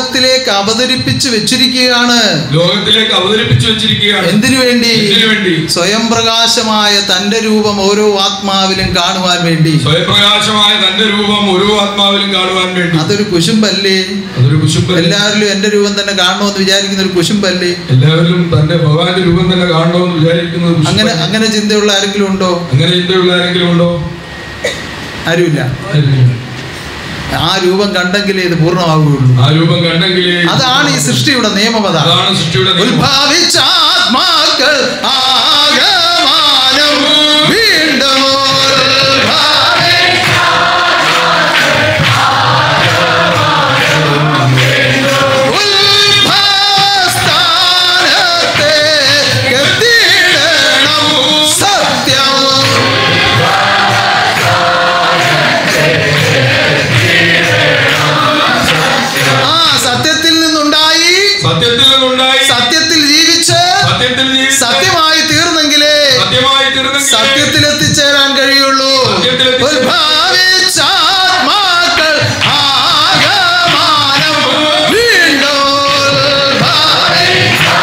ലോകത്തിലേക്ക് അവതരിപ്പിച്ച് വെച്ചിരിക്കുകയാണ് ലോകത്തിലേക്ക് അവതരിപ്പിച്ചു വെച്ചിരിക്കുകയാണ് എന്തിനു വേണ്ടി എന്തിനു വേണ്ടി സ്വയം പ്രകാശമായ തന്റെ രൂപം ഓരോ ആത്മാവിലും കാണുവാൻ വേണ്ടി സ്വയപ്രകാശമായ തന്റെ രൂപം ഓരോ ആത്മാവിലും കാണുവാൻ വേണ്ടി അതൊരു കുശുമ്പല്ലേ അതൊരു കുശുമ്പല്ല എല്ലാവരിലും എന്റെ രൂപം തന്നെ കാണണമെന്ന് വിചാരിക്കുന്ന ഒരു കുശുമ്പല്ലേ എല്ലാവരും തന്റെ ഭഗവാന്റെ രൂപം തന്നെ കാണണമെന്ന് വിചാരിക്കുന്നത് കുശുമ്പല്ല. അങ്ങനെ അങ്ങനെ ചിന്തയുള്ള ആരെങ്കിലും ഉണ്ടോ അങ്ങനെ ചിന്തയുള്ള ആരെങ്കിലും ഉണ്ടോ ആരുമില്ല ആരുമില്ല. ആ രൂപം കണ്ടെങ്കിലേ ഇത് പൂർണ്ണമാവുകയുള്ളൂ ആ രൂപം കണ്ടെങ്കിലേ അതാണ് ഈ സൃഷ്ടിയുടെ നിയമം അതാണ് അതാണ് സൃഷ്ടിയുടെ നിയമം. ഉത്ഭാവിച്ച ആത്മാക്കൾ ആകമാനം വീണ്ടും ഉത്ഭാവി- ഉത്ഭവസ്ഥാനത്തേക്ക് എത്തിയിടണം സത്യം ആ സത്യത്തിൽ നിന്നുണ്ടായി സത്യത്തിൽ നിന്നുണ്ടായി സത്യത്തിൽ ജീവിച്ച് സത്യത്തിൽ ജീവിച്ച് സത്യമായി തീർന്നെങ്കിലേ സത്യമായി തീർന്നെങ്കിൽ സത്യത്തിൽ എത്തിച്ചേരാൻ കഴിയുള്ളൂ സത്യത്തിൽ എത്തിച്ചേരാൻ- ഉത്ഭവിച്ച ആത്മാക്കൾ ആകമാനം വീണ്ടും ഉത്ഭവി-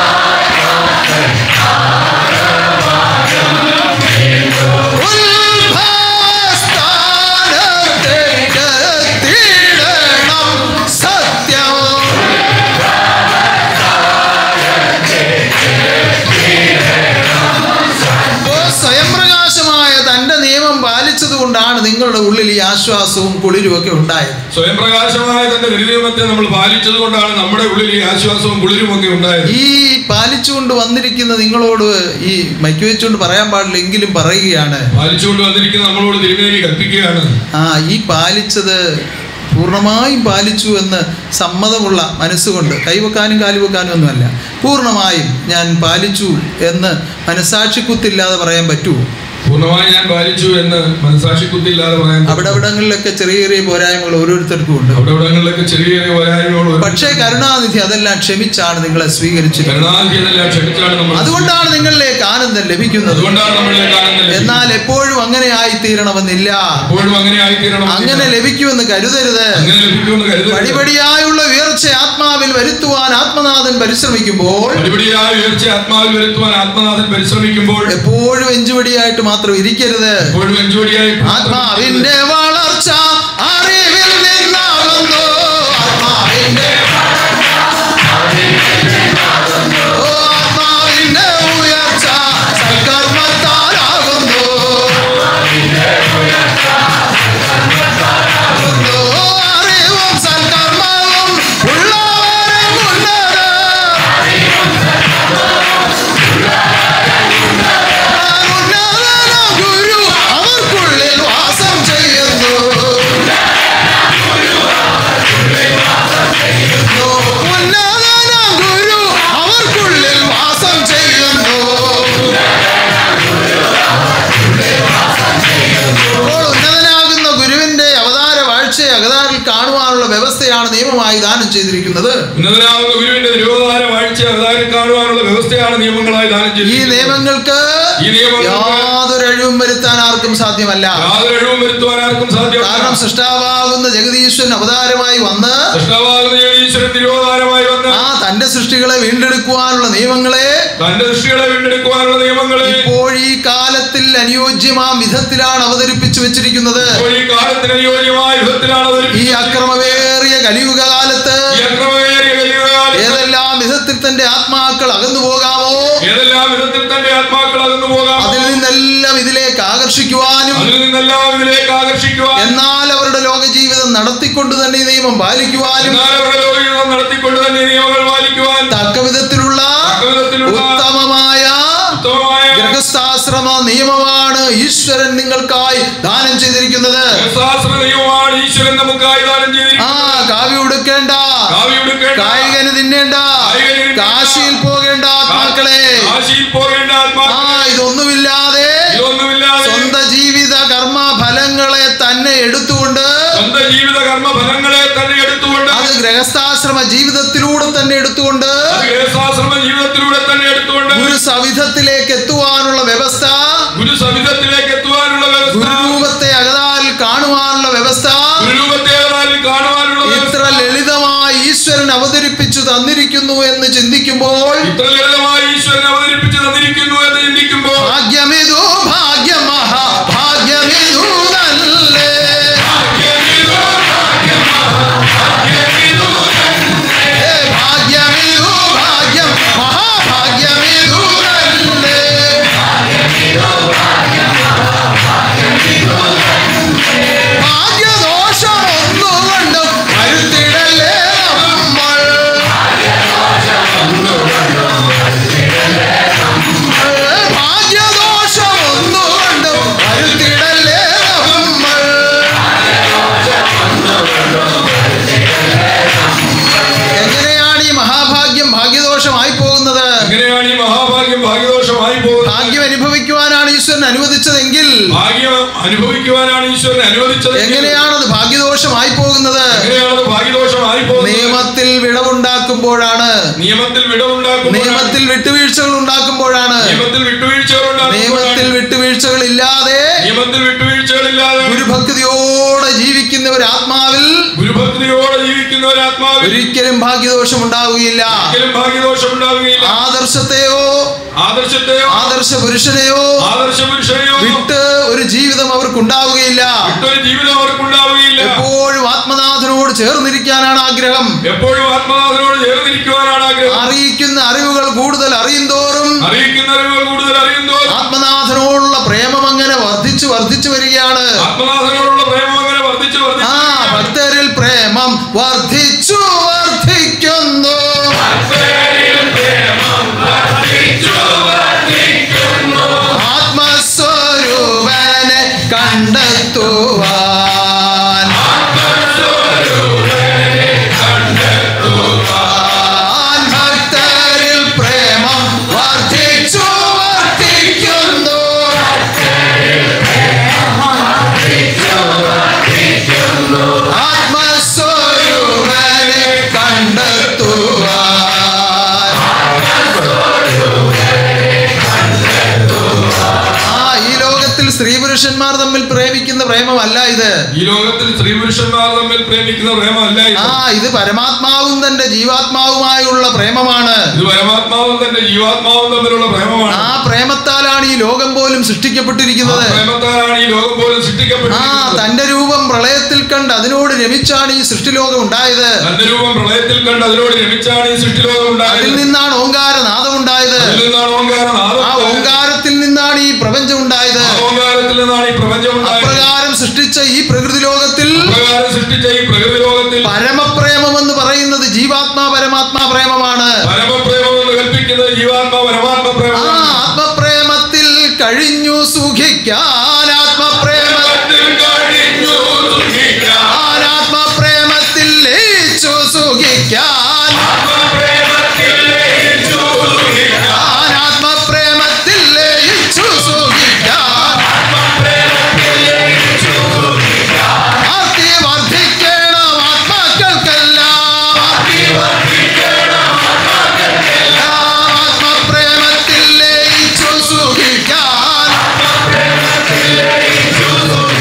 ഉത്ഭവസ്ഥാനത്തേക്ക് എത്തിയിടണം സത്യം ഓ സ്വയംപ്രകാശമായ തന്റെ നിയമം പാലിച്ചത് കൊണ്ടാണ് നിങ്ങളുടെ ഉള്ളിൽ ഈ ആശ്വാസവും കുളിരും ഒക്കെ ഉണ്ടായത് സ്വയം പ്രകാശമായ തന്റെ നിരുനിയമത്തെ നമ്മൾ പാലിച്ചത് കൊണ്ടാണ് നമ്മുടെ ഉള്ളിൽ ഈ ആശ്വാസവും കുളിരും ഒക്കെ ഉണ്ടായത് ഈ പാലിച്ചുകൊണ്ട് വന്നിരിക്കുന്ന നിങ്ങളോട് ഈ മൈക്ക് വെച്ചുകൊണ്ട് പറയാൻ പാടില്ല എങ്കിലും പറയുകയാണ് പാലിച്ചുകൊണ്ട് വന്നിരിക്കുന്ന നമ്മളോട് തിരുമേനി കൽപ്പിക്കുകയാണ് ആ ഈ പാലിച്ചത് പൂർണ്ണമായും പാലിച്ചു എന്ന് സമ്മതമുള്ള മനസ്സുകൊണ്ട് കൈവെക്കാനും കാലുവെക്കാനും ഒന്നുമല്ല പൂർണ്ണമായും ഞാൻ പാലിച്ചു എന്ന് മനസാക്ഷിക്കുത്തില്ലാതെ പറയാൻ പറ്റുമോ പൂർണ്ണമായി ഞാൻ പാലിച്ചു എന്ന് മനസാക്ഷി കുത്തില്ലാതെ പറയാൻ പറ്റും. അവിടെ അവിടങ്ങളിലൊക്കെ ചെറിയ ചെറിയ പോരായ്മകൾ ഓരോരുത്തർക്കും ഉണ്ട് അവിടെ ഇവിടങ്ങളിലൊക്കെ ചെറിയ ചെറിയ പോരായ്മകൾ ഒരു- പക്ഷേ കരുണാനിധി അതെല്ലാം ക്ഷമിച്ചാണ് നിങ്ങളെ സ്വീകരിച്ചിരിക്കുന്നത് കരുണാനിധിയെന്നെല്ലാം ക്ഷമിച്ചാണ് നമ്മൾ അതുകൊണ്ടാണ് നിങ്ങളിലേക്ക് ആനന്ദം ലഭിക്കുന്നത് അതുകൊണ്ടാണ് നമ്മളെ കാണുന്നത് എന്നാൽ എപ്പോഴും അങ്ങനെ ആയിത്തീരണമെന്നില്ല എപ്പോഴും അങ്ങനെ ആയിത്തീരണം അങ്ങനെ ലഭിക്കുമെന്ന് കരുതരുത് അങ്ങനെ ലഭിക്കുമെന്ന് കരുതരുത് പടിപടിയായുള്ള ഉയർച്ച ആത്മാവിൽ വരുത്തുവാൻ ആത്മനാഥൻ പരിശ്രമിക്കുമ്പോൾ പടിപടിയായ ഉയർച്ച ആത്മാവിൽ വരുത്തുവാൻ ആത്മനാഥൻ പരിശ്രമിക്കുമ്പോൾ എപ്പോഴും എഞ്ചുപടിയായിട്ട് മാത്രം ഇരിക്കരുത് എപ്പോഴും അഞ്ചോടിയായി ആത്മാവിന്റെ വളർച്ച അറിവിൽ നിന്നാകുന്നു ആത്മാവിന്റെ ഓ, ആത്മാവിന്റെ ഉയർച്ച സൽക്കർമ്മത്താലാകുന്നു ഓ, അറിവും സൽക്കർമ്മവും ഉള്ളവരെ ഉന്നതർ. ഉന്നതനാം ഗുരു അവർക്കുള്ളിൽ വാസം ചെയ്യുന്നു ഉന്നതനാം ഗുരു അവർക്കുള്ളിൽ വാസം ചെയ്യുന്നു അപ്പോൾ ഉന്നതനാകുന്ന ഗുരുവിന്റെ അവതാര വാഴ്ചയെ അകതാരിൽ കാണുവാനുള്ള വ്യവസ്ഥയാണ് നിയമമായി ദാനം ചെയ്തിരിക്കുന്നത് ഉന്നതനാവുന്ന ഗുരുവിന്റെ നിരോധാര വാഴ്ച അവതാരം കാണുവാനുള്ള വ്യവസ്ഥയാണ് നിയമങ്ങളായി ദാനം ഈ ചെയ്തിരിക്കുന്നത് നിയമങ്ങൾക്ക് ഈ നിയമങ്ങൾക്ക് യാതൊരു അഴിവും വരുത്താൻ ആർക്കും സാധ്യമല്ല യാതൊരു കഴിവും വരുത്തുവാൻ ആർക്കും കാരണം സാധ്യമല്ല സൃഷ്ടാവാകുന്ന ജഗദീശ്വരൻ അവതാരമായി വന്ന് കൃഷ്ണവാകുന്ന ഈശ്വരൻ നിരോധാരമായി വന്ന് ആ തന്റെ സൃഷ്ടികളെ വീണ്ടെടുക്കുവാനുള്ള നിയമങ്ങളെ തന്റെ ദൃഷ്ടികളെ വീണ്ടെടുക്കുവാനുള്ള നിയമങ്ങളെ ഇപ്പോൾ ഈ കാലത്തിൽ അനുയോജ്യമാം വിധത്തിലാണ് അവതരിപ്പിച്ചു വെച്ചിരിക്കുന്നത് ഇപ്പോൾ ഈ കാലത്തിന് അനുയോജ്യമായ വിധത്തിലാണ് ഈ അവതരിപ്പിച്ചത്. അക്രമവേറിയ കലിയുഗ കാലത്ത് ഈ അക്രമമേറിയ കലിയുഗകാലത്ത് ഏതെല്ലാം വിധത്തിൽ തന്റെ ആത്മാക്കൾ അകന്നു പോകാമോ ഏതെല്ലാം വിധത്തിൽ തന്റെ ആത്മാക്കൾ അകന്നു പോകാം അതിൽ നിന്നെല്ലാം ഇതിലേക്ക് ആകർഷിക്കുവാനും അതിൽ നിന്നെല്ലാം ഇതിലേക്ക് ആകർഷിക്കുവാൻ എന്നാൽ അവരുടെ ലോക ജീവിതം നടത്തിക്കൊണ്ട് തന്നെ ഈ നിയമം പാലിക്കുവാനും എന്നാൽ അവരുടെ ലോകജീവിതം നടത്തിക്കൊണ്ട് തന്നെ ഈ നിയമങ്ങൾ പാലിക്കുവാൻ തക്ക വിധത്തിലുള്ള തക്കവിധത്തിലുള്ള ഉത്തമമായ ഉത്തമമായ ഗൃഹസ്ഥാശ്രമ നിയമമാണ് ഈശ്വരൻ നിങ്ങൾക്കായി ദാനം ചെയ്തിരിക്കുന്നത് ശാസ്ത്ര നിയമമാണ് ഈശ്വരൻ നമുക്കായി ദാനം ആ ചെയ്തിരിക്കുന്നത് കാവ്യ ഉടുക്കേണ്ട കാവ്യ ഉടുക്കേണ്ട, കായികന് തിന്നേണ്ട കായികന് തിന്നേണ്ട, കാശിയിൽ പോകേണ്ട ആത്മാക്കളെ കാശിയിൽ പോകേണ്ട ആ ആത്മാക്കൾ ഇതൊന്നുമില്ലാതെ ഇതൊന്നുമില്ലാതെ സ്വന്തം ജീവിത കർമ്മ ഫലങ്ങളെ തന്നെ എടുത്തുകൊണ്ട് സ്വന്തം ജീവിത കർമ്മ ഫലങ്ങളെ തന്നെ എടുത്തുകൊണ്ട് അത് ഗൃഹസ്ഥാശ്രമ ജീവിതത്തിലൂടെ തന്നെ എടുത്തുകൊണ്ട് അത് ഗൃഹസ്ഥാശ്രമ ജീവിതത്തിലൂടെ തന്നെ എടുത്തുകൊണ്ട് ഗുരു സവിധത്തിലേക്ക് എത്തുവാനുള്ള വ്യവസ്ഥ ഗുരു സവിധത്തിലേക്ക് എത്തുവാനുള്ള വ്യവസ്ഥ ഗുരുരൂപത്തെ അകതാരിൽ കാണുവാനുള്ള വ്യവസ്ഥ ഗുരുരൂപത്തെ ഏതായാലും കാണുവാനുള്ള വ്യവസ്ഥ ഇത്ര ലളിതമായി ഈശ്വര ഈശ്വരൻ അവതരിപ്പിച്ചു തന്നിരിക്കുന്നു എന്ന് ചിന്തിക്കുമ്പോൾ ഇത്ര ലളിതമായി ഈശ്വരൻ അവതരിപ്പിച്ച് തന്നിരിക്കുന്നു എന്ന് ചിന്തിക്കുമ്പോൾ ഭാഗ്യമിതു ഭാഗ്യം മഹാഭാഗ്യമിതു നല്ലേ ഏ, ഭാഗ്യമിതു ഭാഗ്യം മഹാഭാഗ്യമിതു നല്ലേ ഭാഗ്യദോഷം ഒന്നുകൊണ്ടും വരുത്തിടല്ലേ നമ്മൾ ഭാഗ്യദോഷം ഒന്നുകൊണ്ടും വരുത്തിടല്ലേ നമ്മൾ എങ്ങനെയാണ് ഈ മഹാഭാഗ്യം ഭാഗ്യദോഷമായി പോകുന്നത് എങ്ങനെയാണ് ഈ മഹാഭാഗ്യം ഭാഗ്യദോഷമായി പോകുന്നത് ഭാഗ്യം അനുഭവിക്കുവാനാണ് ഈശ്വരൻ അനുവദിച്ചതെങ്കിൽ ഭാഗ്യം അനുഭവിക്കുവാനാണ് ഈശ്വരൻ അനുവദിച്ചത് എങ്ങനെയാണത് ഭാഗ്യദോഷമായി പോകുന്നത് എങ്ങനെയാണത് ഭാഗ്യദോഷമായി പോകുന്നത് നിയമത്തിൽ വിടവുണ്ടാക്കുമ്പോഴാണ് നിയമത്തിൽ വിടവുണ്ടാക്കുമ്പോൾ നിയമത്തിൽ വിട്ടുവീഴ്ചകൾ ഉണ്ടാക്കുമ്പോഴാണ് നിയമത്തിൽ വിട്ടുവീഴ്ചകൾ നിയമത്തിൽ ഉണ്ടാക്കുമ്പോൾ വിട്ടുവീഴ്ചകൾ ഇല്ലാതെ നിയമത്തിൽ വിട്ടുവീഴ്ചകളില്ലാതെ ഗുരുഭക്തിയോടെ ജീവിക്കുന്ന ഒരു ആത്മാവിൽ ഗുരുഭക്തിയോടെ ജീവിക്കുന്ന ഒരു ആത്മാവിൽ ഒരിക്കലും ഭാഗ്യദോഷം ഉണ്ടാവുകയില്ല ഒരിക്കലും ഭാഗ്യദോഷം ഉണ്ടാവുകയില്ല ആദർശത്തെയോ ആദർശത്തെയോ ആദർശ പുരുഷനെയോ ആദർശ പുരുഷനെയോ വിട്ട് ഒരു ജീവിതം അവർക്കുണ്ടാവുകയില്ല വിട്ടൊരു ജീവിതം അവർക്കുണ്ടാവുകയില്ല എപ്പോഴും ആത്മനാഥനോട് ചേർന്നിരിക്കാനാണ് ആഗ്രഹം എപ്പോഴും ആത്മനാഥനോട് ചേർന്നിരിക്കുവാനാണ് ആഗ്രഹം അറിയിക്കുന്ന അറിവുകൾ കൂടുതൽ അറിയുന്തോറും അറിയിക്കുന്ന അറിവുകൾ കൂടുതൽ അറിയുമ്പോൾ ആത്മനാഥനോടുള്ള പ്രേമം അങ്ങനെ വർദ്ധിച്ചു വർദ്ധിച്ചു വരികയാണ് ആത്മനാഥനോടുള്ള പ്രേമം അങ്ങനെ വർദ്ധിച്ചു ആ വർദ്ധിച്ചു ഭക്തരിൽ പ്രേമം വർദ്ധിച്ചു വർദ്ധിക്കുന്നു ആത്മസ്വരൂപനെ കണ്ടെത്തുവാൻ ആൻ ഭക്തരിൽ പ്രേമം വർദ്ധിച്ചു വർദ്ധിക്കുന്നു ആത്മസ്വരൂപനെ കണ്ടെത്തുവാൻ ആ ഈ ലോകത്തിൽ സ്ത്രീ പുരുഷന്മാർ തമ്മിൽ പ്രേമിക്കുന്ന പ്രേമമല്ല ഇത് ഈ ലോകത്തിൽ സ്ത്രീ പുരുഷന്മാർ തമ്മിൽ പ്രേമിക്കുന്ന പ്രേമമല്ല ഇത്. ആ ഇത് പരമാത്മാവും തന്റെ ജീവാത്മാവുമായുള്ള പ്രേമമാണ് ഇത് പരമാത്മാവും തന്റെ ജീവാത്മാവും തമ്മിലുള്ള പ്രേമമാണ് ആ പ്രേമത്താലാണ് ഈ ലോകം പോലും ആ സൃഷ്ടിക്കപ്പെട്ടിരിക്കുന്നത് പ്രേമത്താലാണ് ഈ ലോകം പോലും ആ സൃഷ്ടിക്കപ്പെട്ടിരിക്കുന്നത് തന്റെ രൂപം പ്രളയത്തിൽ കണ്ട് അതിനോട് രമിച്ചാണ് ഈ സൃഷ്ടിലോകം ഉണ്ടായത് തന്റെ രൂപം പ്രളയത്തിൽ കണ്ട് അതിനോട് രമിച്ചാണ് ഈ സൃഷ്ടിലോകം അതിൽ ഉണ്ടായത് നിന്നാണ് ഓങ്കാരനാദം ഉണ്ടായത് അതിൽ നിന്നാണ് ഓങ്കാരം ആ നാദം ഓങ്കാരത്തിൽ നിന്നാണ് ഈ പ്രപഞ്ചം ഉണ്ടായത് ആ ഓങ്കാരത്തിൽ നിന്നാണ് ഈ പ്രപഞ്ചം ഉണ്ടായത് അപ്രകാരം സൃഷ്ടിച്ച ഈ പ്രകൃതി ലോകത്തിൽ പ്രകാരം സൃഷ്ടിച്ച ഈ പ്രകൃതി ലോകത്തിൽ പരമപ്രേമം എന്ന് പറയുന്നത് ജീവാത്മാ പരമാത്മാ പ്രേമമാണ് പരമപ്രേമം എന്ന് കൽപ്പിക്കുന്നത് ജീവാത്മ പരമാത്മ ആ പ്രേമമാണ് ആത്മപ്രേമത്തിൽ കഴിഞ്ഞു സുഖിക്കാൻ ആത്മപ്രേമ കഴിഞ്ഞു സുഖിക്കാൻ. ആത്മപ്രേമത്തിൽ ലയിച്ചു സുഖിക്കാൻ ആത്മപ്രേമത്തിൽ ലയിച്ചു സുഖിക്കാൻ. ആത്മപ്രേമത്തിൽ ലയിച്ചു സുഖിക്കാൻ ആർത്തി വർദ്ധിക്കണം ആത്മാക്കൾക്കെല്ലാം ആത്മപ്രേമത്തിൽ ലയിച്ചു സുഖിക്കാൻ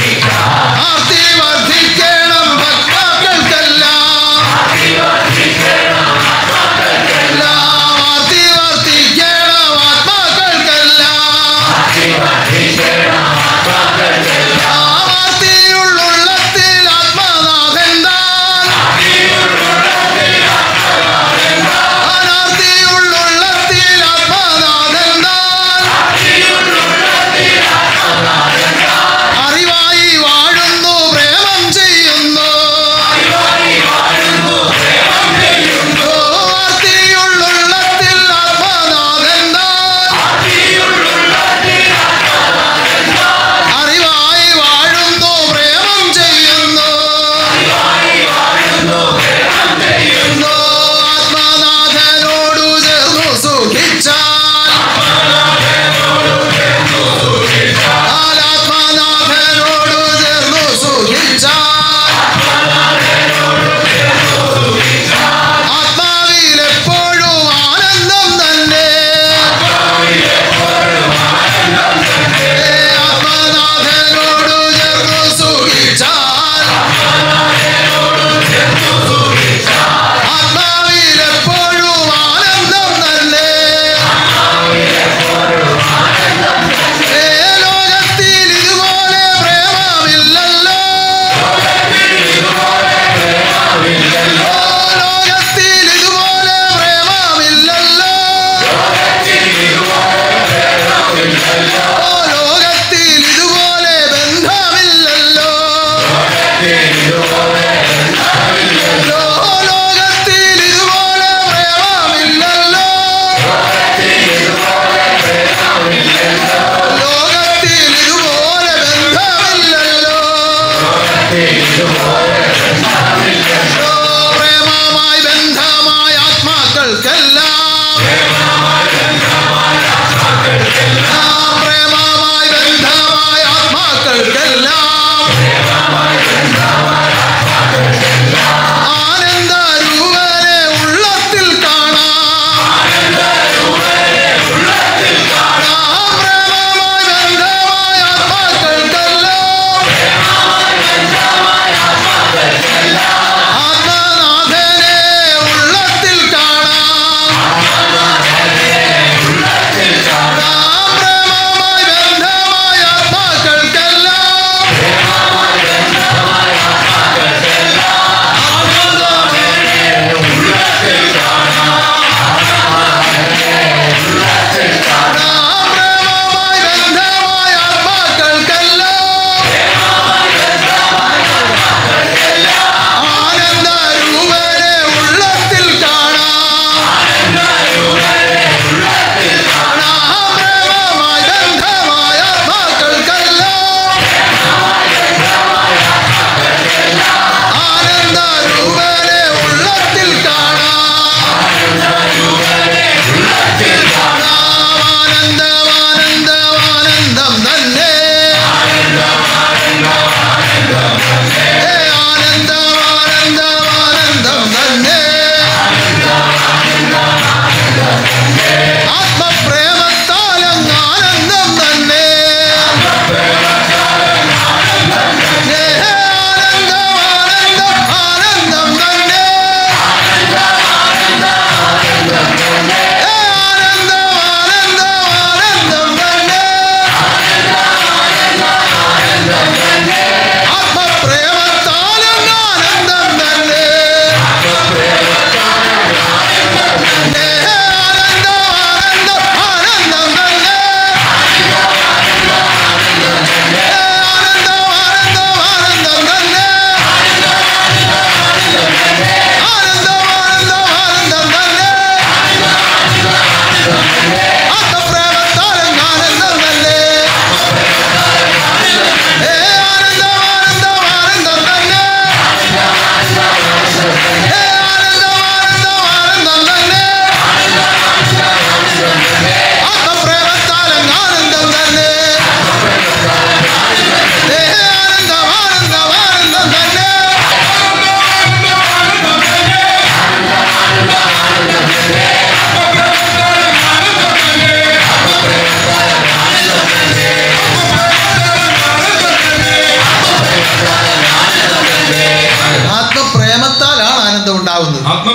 ആർത്തി വർദ്ധിക്കണം ഭക്തർക്കെല്ലാം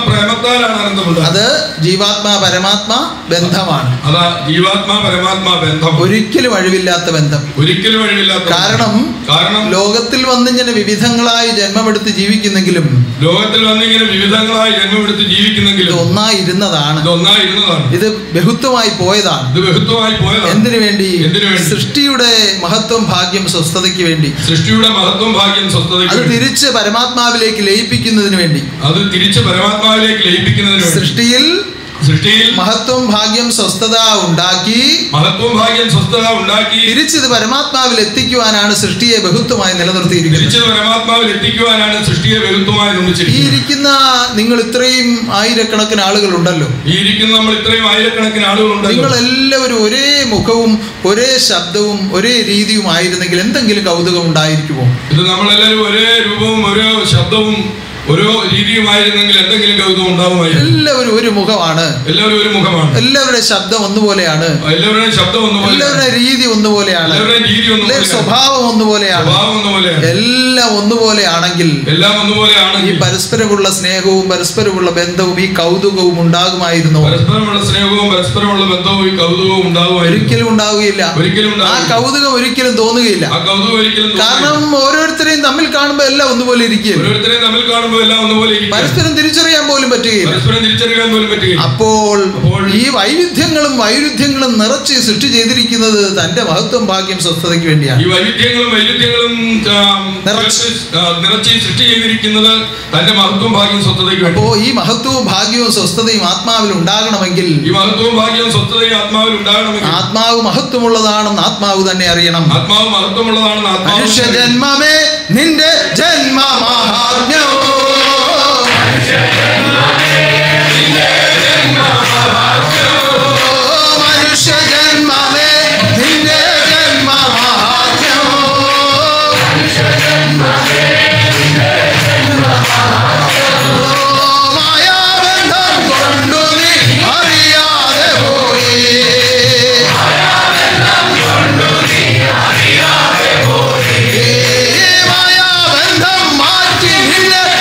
പ്രേമത്താലാണ് ആനന്ദമുണ്ടാകുന്നത് അത് ജീവാത്മാ പരമാത്മാ ബന്ധമാണ് അതാ ജീവാത്മാ പരമാത്മാ ബന്ധം ഒരിക്കലും അഴിവില്ലാത്ത ബന്ധം ഒരിക്കലും വഴിയില്ലാത്ത കാരണം കാരണം ലോകത്തിൽ വന്നിങ്ങനെ വിവിധങ്ങളായി ജന്മമെടുത്ത് ജീവിക്കുന്നെങ്കിലും ലോകത്തിൽ വന്നിങ്ങനെ വിവിധങ്ങളായി ജന്മമെടുത്ത് ഇത് ജീവിക്കുന്നെങ്കിലും ഒന്നായിരുന്നതാണ് ഇത് ഒന്നായിരുന്നതാണ് ഇത് ബഹുത്വമായി പോയതാണ് ഇത് ബഹുത്വമായി പോയതാണ് എന്തിനു വേണ്ടി എന്തിനു വേണ്ടി? സൃഷ്ടിയുടെ മഹത്വം ഭാഗ്യം സ്വസ്ഥതയ്ക്ക് വേണ്ടി സൃഷ്ടിയുടെ മഹത്വം ഭാഗ്യം സ്വസ്ഥതയ്ക്ക് അത് വേണ്ടി. തിരിച്ച് പരമാത്മാവിലേക്ക് ലയിപ്പിക്കുന്നതിന് വേണ്ടി അത് തിരിച്ച് പരമാത്മാവിലേക്ക് ലയിപ്പിക്കുന്നതിന് വേണ്ടി സൃഷ്ടിയിൽ സൃഷ്ടിയിൽ മഹത്വം ഭാഗ്യം സ്വസ്ഥത ഉണ്ടാക്കി മഹത്വം ഭാഗ്യം സ്വസ്ഥത ഉണ്ടാക്കി തിരിച്ചിത് പരമാത്മാവിൽ എത്തിക്കുവാനാണ് സൃഷ്ടിയെ ബഹുത്വമായി നിലനിർത്തിയിരിക്കുന്നത് തിരിച്ച് പരമാത്മാവിൽ എത്തിക്കുവാനാണ് സൃഷ്ടിയെ ബഹുത്വമായി ഈ നിർമ്മിച്ചിരിക്കുന്നത് ഇരിക്കുന്ന നിങ്ങൾ ഇത്രയും ആയിരക്കണക്കിന് ആളുകൾ ഉണ്ടല്ലോ ഈ ഇരിക്കുന്ന നമ്മൾ ഇത്രയും ആയിരക്കണക്കിന് ആളുകളുണ്ടല്ലോ നിങ്ങൾ എല്ലാവരും ഒരേ മുഖവും ഒരേ ശബ്ദവും ഒരേ രീതിയും ആയിരുന്നെങ്കിൽ എന്തെങ്കിലും കൗതുകം ഉണ്ടായിരിക്കുമോ ഇത് നമ്മളെല്ലാവരും ഒരേ രൂപവും ഓരോ ശബ്ദവും ഓരോ രീതിയുമായിരുന്നെങ്കിൽ എന്തെങ്കിലും കൗതുകം ഉണ്ടാവുമായിരുന്നു എല്ലാവരും ഒരു മുഖമാണ് എല്ലാവരും ഒരു മുഖമാണ് എല്ലാവരുടെ ശബ്ദം ഒന്നുപോലെയാണ് എല്ലാവരുടെയും ശബ്ദം ഒന്നുപോലെ എല്ലാവരുടെ രീതി ഒന്നുപോലെയാണ് എല്ലാവരുടെയും രീതി എല്ലാവരുടെ ഒന്നുപോലെ സ്വഭാവം ഒന്നുപോലെയാണ് സ്വഭാവം ഒന്നുപോലെയാണ് എല്ലാം ഒന്നുപോലെയാണെങ്കിൽ എല്ലാം ഈ ഒന്നുപോലെയാണെങ്കിൽ പരസ്പരമുള്ള സ്നേഹവും പരസ്പരമുള്ള ബന്ധവും ഈ കൗതുകവും ഉണ്ടാകുമായിരുന്നു പരസ്പരമുള്ള സ്നേഹവും പരസ്പരമുള്ള ബന്ധവും ഈ കൗതുകവും ഉണ്ടാവുമായിരുന്നു ഒരിക്കലും ഉണ്ടാവുകയില്ല ഒരിക്കലും ആ ഉണ്ടാവില്ല. കൗതുകം ഒരിക്കലും തോന്നുകയില്ല ആ കൗതുകം ഒരിക്കലും കാരണം തോന്നില്ല. ഓരോരുത്തരെയും തമ്മിൽ കാണുമ്പോൾ എല്ലാം ഒന്നുപോലെ ഇരിക്കുകയില്ല ഓരോരുത്തരെയും തമ്മിൽ കാണുമ്പോൾ എല്ലാം ഒന്നുപോലെ ഇരിക്കും പരസ്പരം തിരിച്ചറിയാൻ പോലും പറ്റുകയില്ല പരസ്പരം തിരിച്ചറിയാൻ പോലും പറ്റുകയില്ല അപ്പോൾ അപ്പോൾ ഈ വൈവിധ്യങ്ങളും വൈരുദ്ധ്യങ്ങളും നിറച്ച് സൃഷ്ടി ചെയ്തിരിക്കുന്നത് തന്റെ മഹത്വം ഭാഗ്യം സ്വസ്ഥതയ്ക്ക് ഈ വേണ്ടിയാണ് വൈവിധ്യങ്ങളും വൈരുദ്ധ്യങ്ങളും ആ, നിറച്ച്. ആ, നിറച്ച് ഈ സൃഷ്ടി ചെയ്തിരിക്കുന്നത് തന്റെ മഹത്വം ഭാഗ്യം സ്വസ്ഥതയ്ക്ക് വേണ്ടി അപ്പോ ഈ മഹത്വവും ഭാഗ്യവും സ്വസ്ഥതയും ആത്മാവിൽ ഉണ്ടാകണമെങ്കിൽ ഈ മഹത്വവും ഭാഗ്യവും സ്വസ്ഥതയും ആത്മാവിൽ ഉണ്ടാകണമെങ്കിൽ ആത്മാവ് മഹത്വമുള്ളതാണെന്ന് ആത്മാവ് തന്നെ അറിയണം ആത്മാവ് മഹത്വമുള്ളതാണെന്ന് ആത്മാവ് മനുഷ്യ ജന്മമേ നിന്റെ ജന്മ മഹാത്മ്യമോ മനുഷ്യ ജന്മമേ നിന്റെ ജന്മ മഹാത്മ്യമോ മായാബന്ധം കൊണ്ടു നീ അറിയാതെ പോയി ഈ മായാബന്ധം മാറ്റി നിന്നെ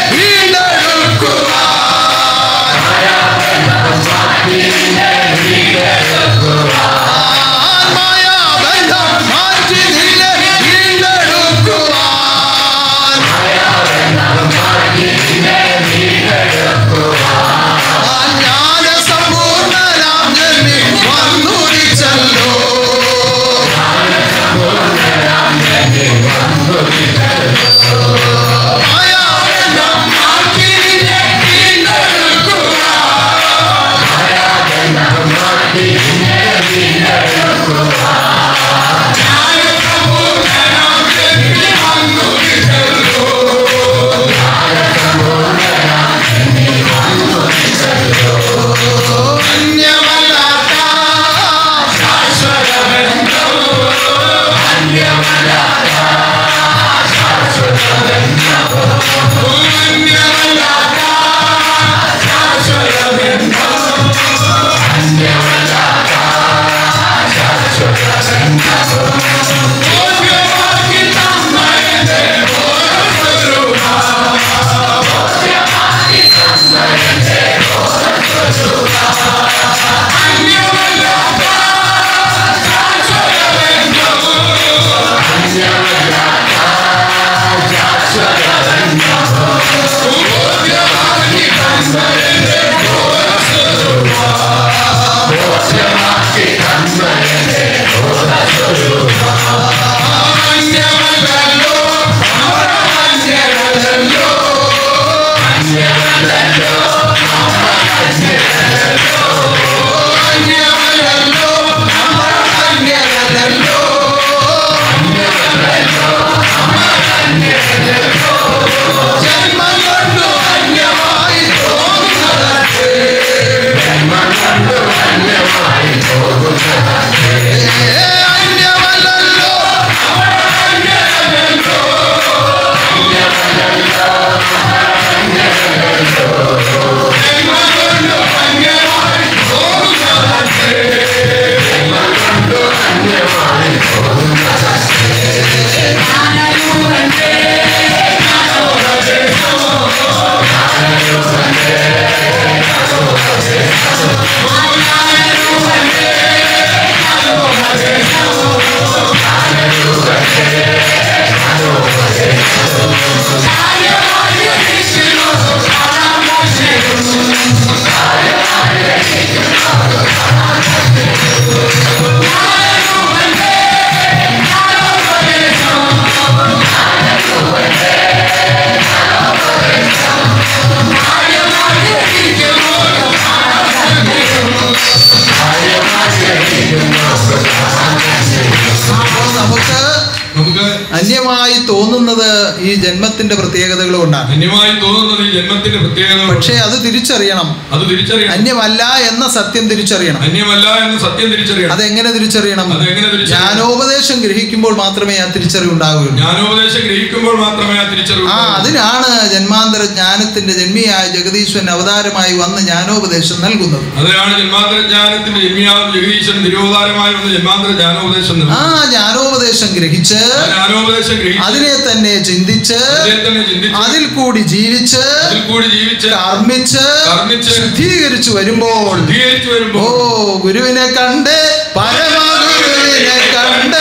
അപ്പോൾ നമുക്ക് നമുക്ക് അന്യമായി തോന്നുന്നത് ഈ ജന്മത്തിന്റെ പ്രത്യേകതകൾ കൊണ്ടാണ് ധന്യമായി തോന്നുന്നത് ഈ ജന്മത്തിന്റെ പ്രത്യേകത പക്ഷേ അത് തിരിച്ചറിയണം അത് തിരിച്ചറിയണം അന്യമല്ല എന്ന സത്യം തിരിച്ചറിയണം അന്യമല്ല എന്ന് സത്യം തിരിച്ചറിയണം അതെങ്ങനെ തിരിച്ചറിയണം അതെങ്ങനെ തിരിച്ചറിയണം? ജ്ഞാനോപദേശം ഗ്രഹിക്കുമ്പോൾ മാത്രമേ ആ തിരിച്ചറിവ് ഉണ്ടാവുകയുള്ളൂ ജ്ഞാനോപദേശം ഗ്രഹിക്കുമ്പോൾ മാത്രമേ ആ തിരിച്ചറിവ് ആ ഉണ്ടാവൂ. അതിനാണ് ജന്മാന്തര ജ്ഞാനത്തിന്റെ ജന്മിയായ ജഗദീശ്വരൻ അവതാരമായി വന്ന് ജ്ഞാനോപദേശം നൽകുന്നത് അതിനാണ് ജന്മാന്തര ജ്ഞാനത്തിന്റെ ജന്മിയാവും ജഗദീശൻ തിരുവതാരമായി വന്ന ജന്മാന്തര ജ്ഞാനോപദേശം ആ നൽകുന്നു. ജ്ഞാനോപദേശം ഗ്രഹിച്ച് ആ ജ്ഞാനോപദേശം ഗ്രഹിച്ച് അതിനെ തന്നെ ചിന്തിച്ച് അതിൽ തന്നെ ചിന്തിച്ച് അതിൽ കൂടി ജീവിച്ച് അതിൽ കൂടി ജീവിച്ച് കർമ്മിച്ച് കർമ്മിച്ച് ശുദ്ധീകരിച്ചു വരുമ്പോൾ ശുദ്ധീകരിച്ചു ഓ വരുമ്പോൾ ഗുരുവിനെ കണ്ട് പരമഗുരുവിനെ കണ്ട്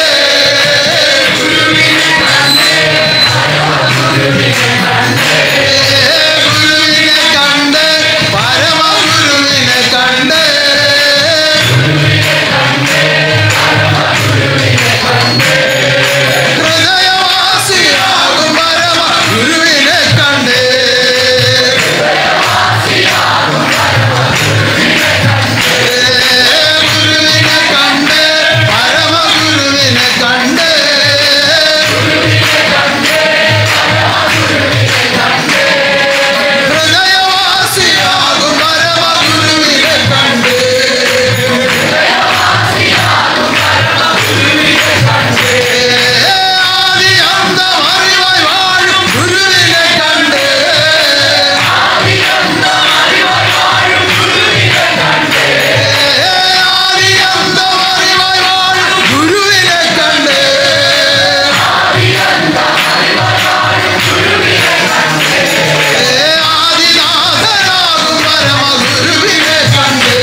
ഗുരുവിനെ കണ്ട് പരമഗുരുവിനെ കണ്ട് ഹൃദയവാസിയാകും പരമഗുരുവിനെ കണ്ട് ഗുരുവിനെ കണ്ട് പരമഗുരുവിനെ കണ്ട് ഹൃദയവാസിയാകും പരമഗുരുവിനെ കണ്ട് ആദി അന്തമറിവായി വാഴും ഗുരുവിനെ കണ്ട് ആദി അന്തമറിവായി വാഴും ഗുരുവിനെ കണ്ട് ആദിനാഥനാകും പരമഗുരുവിനെ കണ്ട്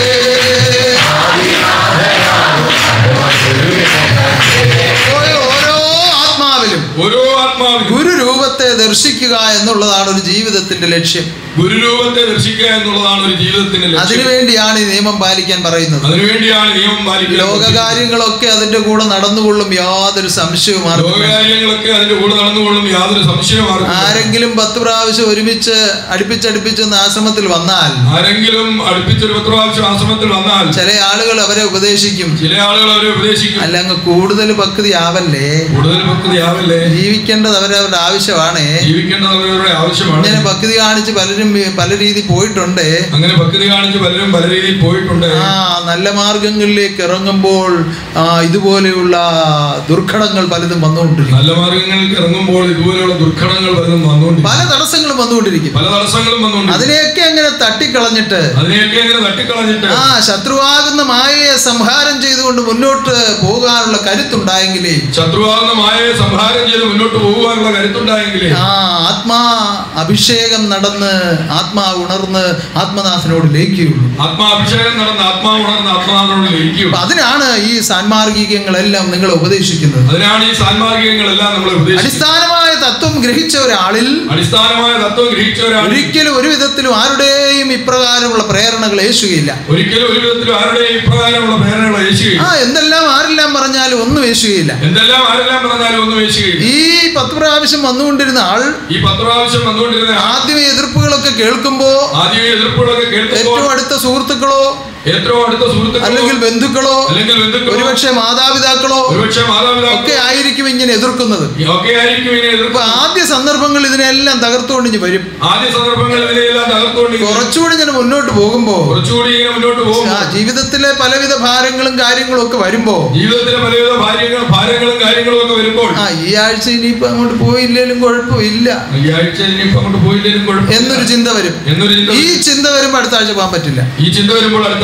ഓരോ ഓരോ ആത്മാവിലും ഓരോ ആത്മാവിനും ഗുരു രൂപത്തെ ദർശിക്കുക എന്നുള്ളതാണ് ഒരു ജീവിതത്തിന്റെ ലക്ഷ്യം ഗുരുരൂപത്തെ ദർശിക്കുക എന്നുള്ളതാണ് ഒരു ജീവിതത്തിന്റെ ലക്ഷ്യം അതിനുവേണ്ടിയാണ് ഈ നിയമം പാലിക്കാൻ പറയുന്നത് അതിനുവേണ്ടിയാണ് നിയമം പാലിക്കുന്നത് ലോകകാര്യങ്ങളൊക്കെ അതിന്റെ കൂടെ നടന്നുകൊള്ളും യാതൊരു സംശയവും ആർക്കും വേണ്ട. ലോകകാര്യങ്ങളൊക്കെ അതിന്റെ കൂടെ നടന്നുകൊള്ളും യാതൊരു സംശയവും ആരെങ്കിലും പത്ത് പ്രാവശ്യം ഒരുമിച്ച് അടുപ്പിച്ചടുപ്പിച്ച് ഒന്ന് ആശ്രമത്തിൽ വന്നാൽ ആരെങ്കിലും അടുപ്പിച്ചൊരു പത്ത് പ്രാവശ്യം ആശ്രമത്തിൽ വന്നാൽ ചില ആളുകൾ അവരെ ഉപദേശിക്കും ചില ആളുകൾ അവരെ ഉപദേശിക്കും അല്ല അങ്ങ് കൂടുതൽ ഭക്തി ആവല്ലേ കൂടുതൽ ഭക്തിയാവല്ലേ ജീവിക്കേണ്ടത് അവരവരുടെ ആവശ്യമാണ് ജീവിക്കേണ്ടത് അവരുടെ ആവശ്യമാണ് ഇങ്ങനെ ഭക്തി കാണിച്ച് പലരും പല രീതി പോയിട്ടുണ്ട് അങ്ങനെ ഭക്തി കാണിച്ച് പലരും പല രീതിയിൽ പോയിട്ടുണ്ട് ആ നല്ല മാർഗങ്ങളിലേക്ക് ഇറങ്ങുമ്പോൾ ആ ഇതുപോലെയുള്ള ദുർഘടങ്ങൾ പലതും വന്നുകൊണ്ടിരിക്കും നല്ല മാർഗങ്ങൾക്ക് ഇറങ്ങുമ്പോൾ ഇതുപോലെയുള്ള ദുർഘടങ്ങൾ പലതും വന്നുകൊണ്ടിരിക്കും പല തടസ്സങ്ങളും വന്നുകൊണ്ടിരിക്കും പല തടസ്സങ്ങളും വന്നുകൊണ്ട് അതിനെയൊക്കെ അങ്ങനെ തട്ടിക്കളഞ്ഞിട്ട് അതിനെയൊക്കെ അങ്ങനെ തട്ടിക്കളഞ്ഞിട്ട് ആ ശത്രുവാകുന്ന മായയെ സംഹാരം ചെയ്തുകൊണ്ട് മുന്നോട്ട് പോകാനുള്ള കരുത്തുണ്ടായെങ്കിലേ ശത്രുവാകുന്ന മായയെ സംഹാരം ചെയ്ത് മുന്നോട്ട് പോകുവാനുള്ള കരുത്തുണ്ടായെങ്കിലേ ആ ആത്മാ അഭിഷേകം നടന്ന് ആത്മാ ഉണർന്ന് ആത്മനാഥനോട് ലയിക്കുകയുള്ളൂ ആത്മാഭിഷേകം നടന്ന് ആത്മാവ് ഉണർന്ന് ആത്മാവിനോട് ലയിക്കും അപ്പൊ അതിനാണ് ഈ സാൻമാർഗികങ്ങളെല്ലാം നിങ്ങളെ ഉപദേശിക്കുന്നത് അതിനാണ് ഈ സാൻമാർഗികങ്ങളെല്ലാം നമ്മളെ ഉപദേശിക്കുന്നത് അടിസ്ഥാനമായ തത്വം ഗ്രഹിച്ച ഒരാളിൽ അടിസ്ഥാനമായ തത്വം ഗ്രഹിച്ചവരാണ് ഒരിക്കലും ഒരു വിധത്തിലും ആരുടെയും ഇപ്രകാരമുള്ള പ്രേരണകൾ യേശുകയില്ല ഒരിക്കലും ഒരു വിധത്തിലും ആരുടെയും ഇപ്രകാരമുള്ള പ്രേരണകൾ ആ യേശുകയില്ല എന്തെല്ലാം ആരെല്ലാം പറഞ്ഞാലും ഒന്നും യേശുകയില്ല എന്തെല്ലാം ആരെല്ലാം പറഞ്ഞാലും ഒന്നും യേശുകയില്ല ഈ പത്ത് പ്രാവശ്യം വന്നുകൊണ്ടിരുന്ന ആൾ ഈ പത്ത് പ്രാവശ്യം വന്നുകൊണ്ടിരുന്ന ആ- ആദ്യമേ എതിർപ്പുകളൊക്കെ കേൾക്കുമ്പോ ആദ്യമേ എതിർപ്പുകളൊക്കെ കേൾക്കുമ്പോൾ ഏറ്റവും അടുത്ത സുഹൃത്തുക്കളോ ഏറ്റവും അടുത്ത സുഹൃത്തുക്കളോ അല്ലെങ്കിൽ ബന്ധുക്കളോ അല്ലെങ്കിൽ ബന്ധുക്കളോ ഒരുപക്ഷെ മാതാപിതാക്കളോ ഒരുപക്ഷെ മാതാപിതാക്കളോ ഒക്കെ ആയിരിക്കും ഇങ്ങനെ എതിർക്കുന്നത് ഒക്കെ ആയിരിക്കും ഇതിനെ അപ്പൊ എതിർപ്പ് ആദ്യ സന്ദർഭങ്ങൾ ഇതിനെല്ലാം തകർത്തുകൊണ്ട് ഇനി വരും ആദ്യ സന്ദർഭങ്ങളിൽ ഇതിനെല്ലാം തകർത്തുകൊണ്ട് കുറച്ചുകൂടി ഇങ്ങനെ മുന്നോട്ട് പോകുമ്പോ കുറച്ചുകൂടി ഇങ്ങനെ മുന്നോട്ട് പോകും ആ ജീവിതത്തിലെ പലവിധ ഭാരങ്ങളും കാര്യങ്ങളും ഒക്കെ വരുമ്പോ ജീവിതത്തിലെ പലവിധ ഭാര്യങ്ങൾ ഭാരങ്ങളും കാര്യങ്ങളും ഒക്കെ വരുമ്പോൾ ആ ഈ ആഴ്ച ഇനിയിപ്പോ അങ്ങോട്ട് പോയില്ലേലും കുഴപ്പമില്ല ഈ ആഴ്ച ഇനിയിപ്പോ അങ്ങോട്ട് പോയില്ലേലും കുഴപ്പമില്ല എന്നൊരു ചിന്ത വരും എന്നൊരു ചിന്ത ഈ ചിന്ത വരുമ്പോ അടുത്ത ആഴ്ച പോകാൻ പറ്റില്ല ഈ ചിന്ത വരുമ്പോൾ അടുത്ത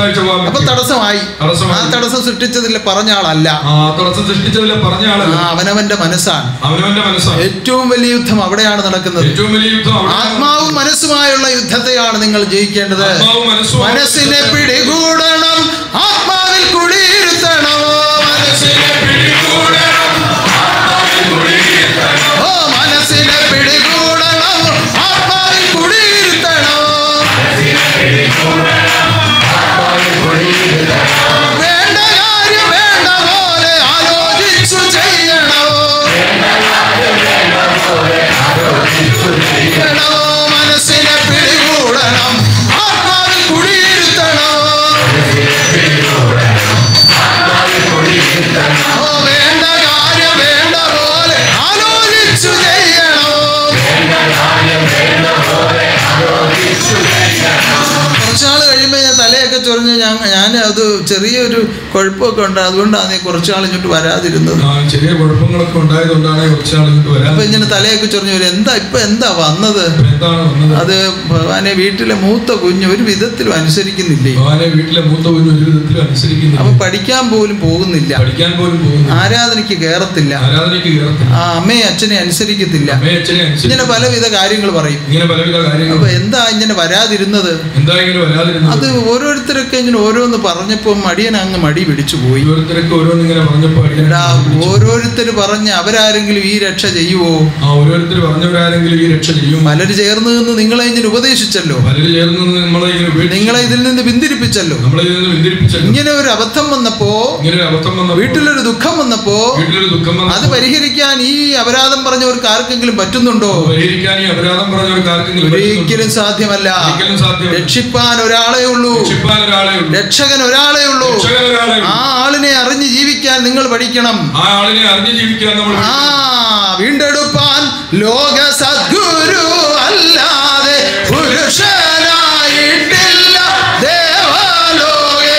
സംസാരിച്ച പോകാൻ അപ്പൊ പറ്റിയോ? തടസ്സമായി തടസ്സമായി. ആ തടസ്സം സൃഷ്ടിച്ചതിൽ പറഞ്ഞ ആളല്ല ആ തടസ്സം സൃഷ്ടിച്ചതിലെ പറഞ്ഞ ആളല്ല ആ അവനവന്റെ മനസ്സാണ് അവനവന്റെ മനസ്സാണ് ഏറ്റവും വലിയ യുദ്ധം അവിടെയാണ് നടക്കുന്നത് ഏറ്റവും വലിയ യുദ്ധം അവിടെയാണ്. ആത്മാവും മനസ്സുമായുള്ള യുദ്ധത്തെയാണ് നിങ്ങൾ ജയിക്കേണ്ടത് ആത്മാവും മനസ്സുമായുള്ള മനസ്സിനെ യുദ്ധത്തെ- പിടികൂടണം ആത്മാവിൽ കുടിയിരുത്തണമോ മനസ്സിനെ ഓ മനസ്സിനെ പിടികൂടണം ആത്മാവിൽ കുടിയിരുത്തണമോ വേണ്ട കാര്യം വേണ്ട പോലെ ആലോചിച്ചു ചെയ്യണോ ചെയ്യണോ മനസ്സിനെ പിടികൂടണം ആത്മാവിൽ കുടിയിരുത്തണോ ഓ വേണ്ട കാര്യം വേണ്ട പോലെ ആലോചിച്ചു ചെയ്യണോ കുറച്ചാൾ കഴിയുമ്പോൾ ഞാൻ തലയൊക്കെ ചൊറിഞ്ഞ് ഞാൻ ഞാൻ അത് ചെറിയൊരു കുഴപ്പമൊക്കെ ഉണ്ട് അതുകൊണ്ടാണ് നീ കുറച്ചാൾ ഇങ്ങോട്ട് വരാതിരുന്നത് ആ, ചെറിയ കുഴപ്പങ്ങളൊക്കെ ഉണ്ടായതുകൊണ്ടാണ് കുറച്ച് ആൾ ഇങ്ങോട്ട് വരാൻ അപ്പൊ ഇങ്ങനെ തലയൊക്കെ ചൊറിഞ്ഞു വരും എന്താ ഇപ്പൊ എന്താ വന്നത് ഇപ്പൊ എന്താണ് വന്നത് അത് ഭഗവാനെ വീട്ടിലെ മൂത്ത കുഞ്ഞ് ഒരു വിധത്തിലും അനുസരിക്കുന്നില്ലേ ഭഗവാനെ വീട്ടിലെ മൂത്ത കുഞ്ഞ് ഒരു വിധത്തിലും അവൻ അനുസരിക്കുന്നില്ല പഠിക്കാൻ പോലും പോകുന്നില്ല പഠിക്കാൻ പോലും പോകുന്നു ആരാധനയ്ക്ക് കയറത്തില്ല ആരാധനയ്ക്ക് കയറത്തില്ല ആ അമ്മയെ അച്ഛനെ അനുസരിക്കത്തില്ല അമ്മയെ അച്ഛനെ ഇങ്ങനെ അനുസരിക്കും പലവിധ കാര്യങ്ങൾ പറയും ഇങ്ങനെ പലവിധ കാര്യങ്ങൾ അപ്പൊ എന്താ ഇങ്ങനെ വരാതിരുന്നത് എന്താ ഇങ്ങനെ വരാതിരുന്നത് അത് ഓരോരുത്തരൊക്കെ ഇങ്ങനെ ഓരോന്ന് പറഞ്ഞപ്പോ മടിയൻ അങ്ങ് മടി പിടിച്ചു പോയി ഓരോരുത്തരൊക്കെ ഓരോന്ന് ഇങ്ങനെ പറഞ്ഞപ്പോ അടിയാൻ എടാ പിടിച്ചു. ഓരോരുത്തർ പറഞ്ഞ് അവരാരെങ്കിലും ഈ രക്ഷ ചെയ്യുവോ ആ ഓരോരുത്തർ പറഞ്ഞവരാരെങ്കിലും ഈ രക്ഷ ചെയ്യും പലര് ചേർന്ന് നിന്ന് നിങ്ങളെ ഇങ്ങനെ ഉപദേശിച്ചല്ലോ പലര് ചേർന്ന് നിന്ന് നമ്മളെ ഇങ്ങനെ ഉപേക്ഷിച്ചു. നിങ്ങളെ ഇതിൽ നിന്ന് പിന്തിരിപ്പിച്ചല്ലോ നമ്മളെ ഇതിൽ നിന്ന് പിന്തിരിപ്പിച്ചല്ലോ ഇങ്ങനെ ഒരു അബദ്ധം വന്നപ്പോ ഇങ്ങനെ ഒരു അബദ്ധം വന്നപ്പോൾ വീട്ടിലൊരു ദുഃഖം വന്നപ്പോ വീട്ടിലൊരു ദുഃഖം അത് വന്നപ്പോൾ പരിഹരിക്കാൻ ഈ അപരാധം പറഞ്ഞവർക്ക് ആർക്കെങ്കിലും പറ്റുന്നുണ്ടോ പരിഹരിക്കാൻ ഈ അപരാധം പറഞ്ഞവർക്ക് ആർക്കെങ്കിലും ഒരിക്കലും പറ്റുന്നുണ്ടോ? സാധ്യമല്ല ഒരിക്കലും സാധ്യമല്ല രക്ഷിപ്പാൻ ഒരാളെ ഉള്ളൂ രക്ഷിപ്പാൻ ഒരാളെ ഉള്ളൂ രക്ഷകൻ ഒരാളെ ഉള്ളൂ രക്ഷകൻ ഒരാളെ ഉള്ളൂ ആ ആളിനെ അറിഞ്ഞ് ജീവിക്കാൻ നിങ്ങൾ പഠിക്കണം ആ ആളിനെ അറിഞ്ഞു ജീവിക്കാൻ നമ്മൾ ആ വീണ്ടെടുപ്പാൻ ലോക സദ്ഗുരു അല്ലാതെ പുരുഷനായിട്ടില്ല ദേവലോകേ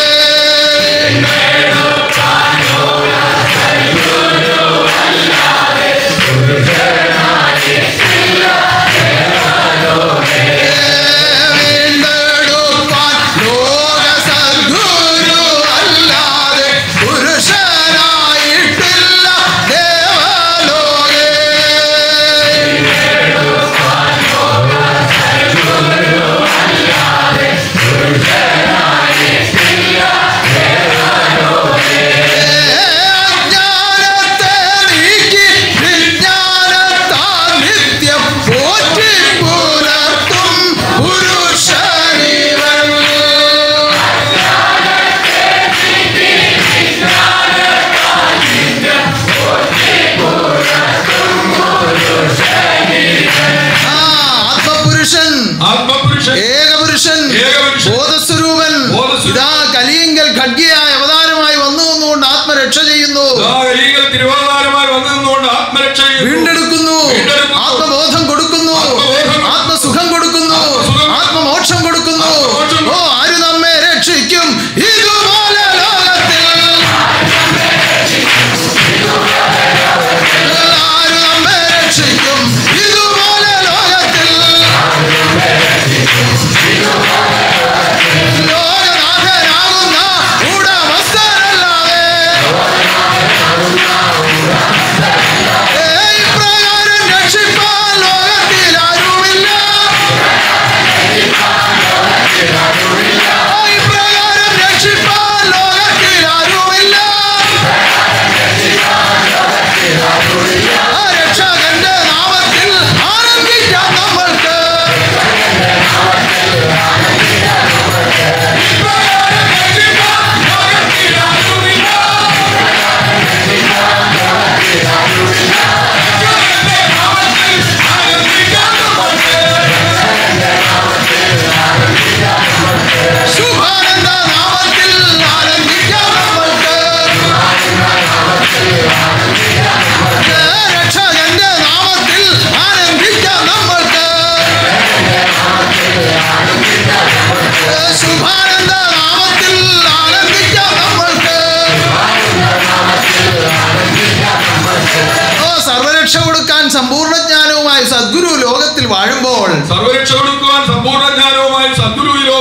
വീണ്ടെടുപ്പാൻ ലോക സദ്ഗുരു അല്ലാതെ പുരുഷനായിട്ടില്ല ദേവലോകേ അജ്ഞാനത്തെ നീക്കി വിജ്ഞാനത്താൽ നിത്യം പോറ്റി പുലർത്തും പുരുഷനിവൻ ആ, ആത്മപുരുഷൻ ആത്മപുരുഷൻ ഏകപുരുഷൻ ഏകപുരുഷൻ. ബോധസ്വരൂപൻ ബോധസ്വരൂപൻ. ഇതാ കലിയെങ്കിൽ ഖഡ്ഗിയായ അവതാരമായി വന്നു വന്നുകൊണ്ട് ആത്മരക്ഷ ചെയ്യുന്നു ആ കലികൾ തിരുവാധാരമായി വന്നു നിന്നുകൊണ്ട് ആത്മരക്ഷ ചെയ്യുന്നു. വീണ്ടെടുക്കുന്നു വീണ്ടെടുക്കുന്നു. ആത്മബോധം കൊടുക്കുന്നു ആത്മബോധം. ആത്മസുഖം കൊടുക്കുന്നു ആത്മസുഖം. ആത്മമോക്ഷം കൊടുക്കുന്നു ആത്മമോക്ഷം. ഓ ആര് നമ്മെ രക്ഷിക്കും ഇതുപോലെ ലോകത്തിൽ ആര് നമ്മെ രക്ഷിക്കും ഇതുപോലെ ലോകത്തിൽ ലോകനാഥനായ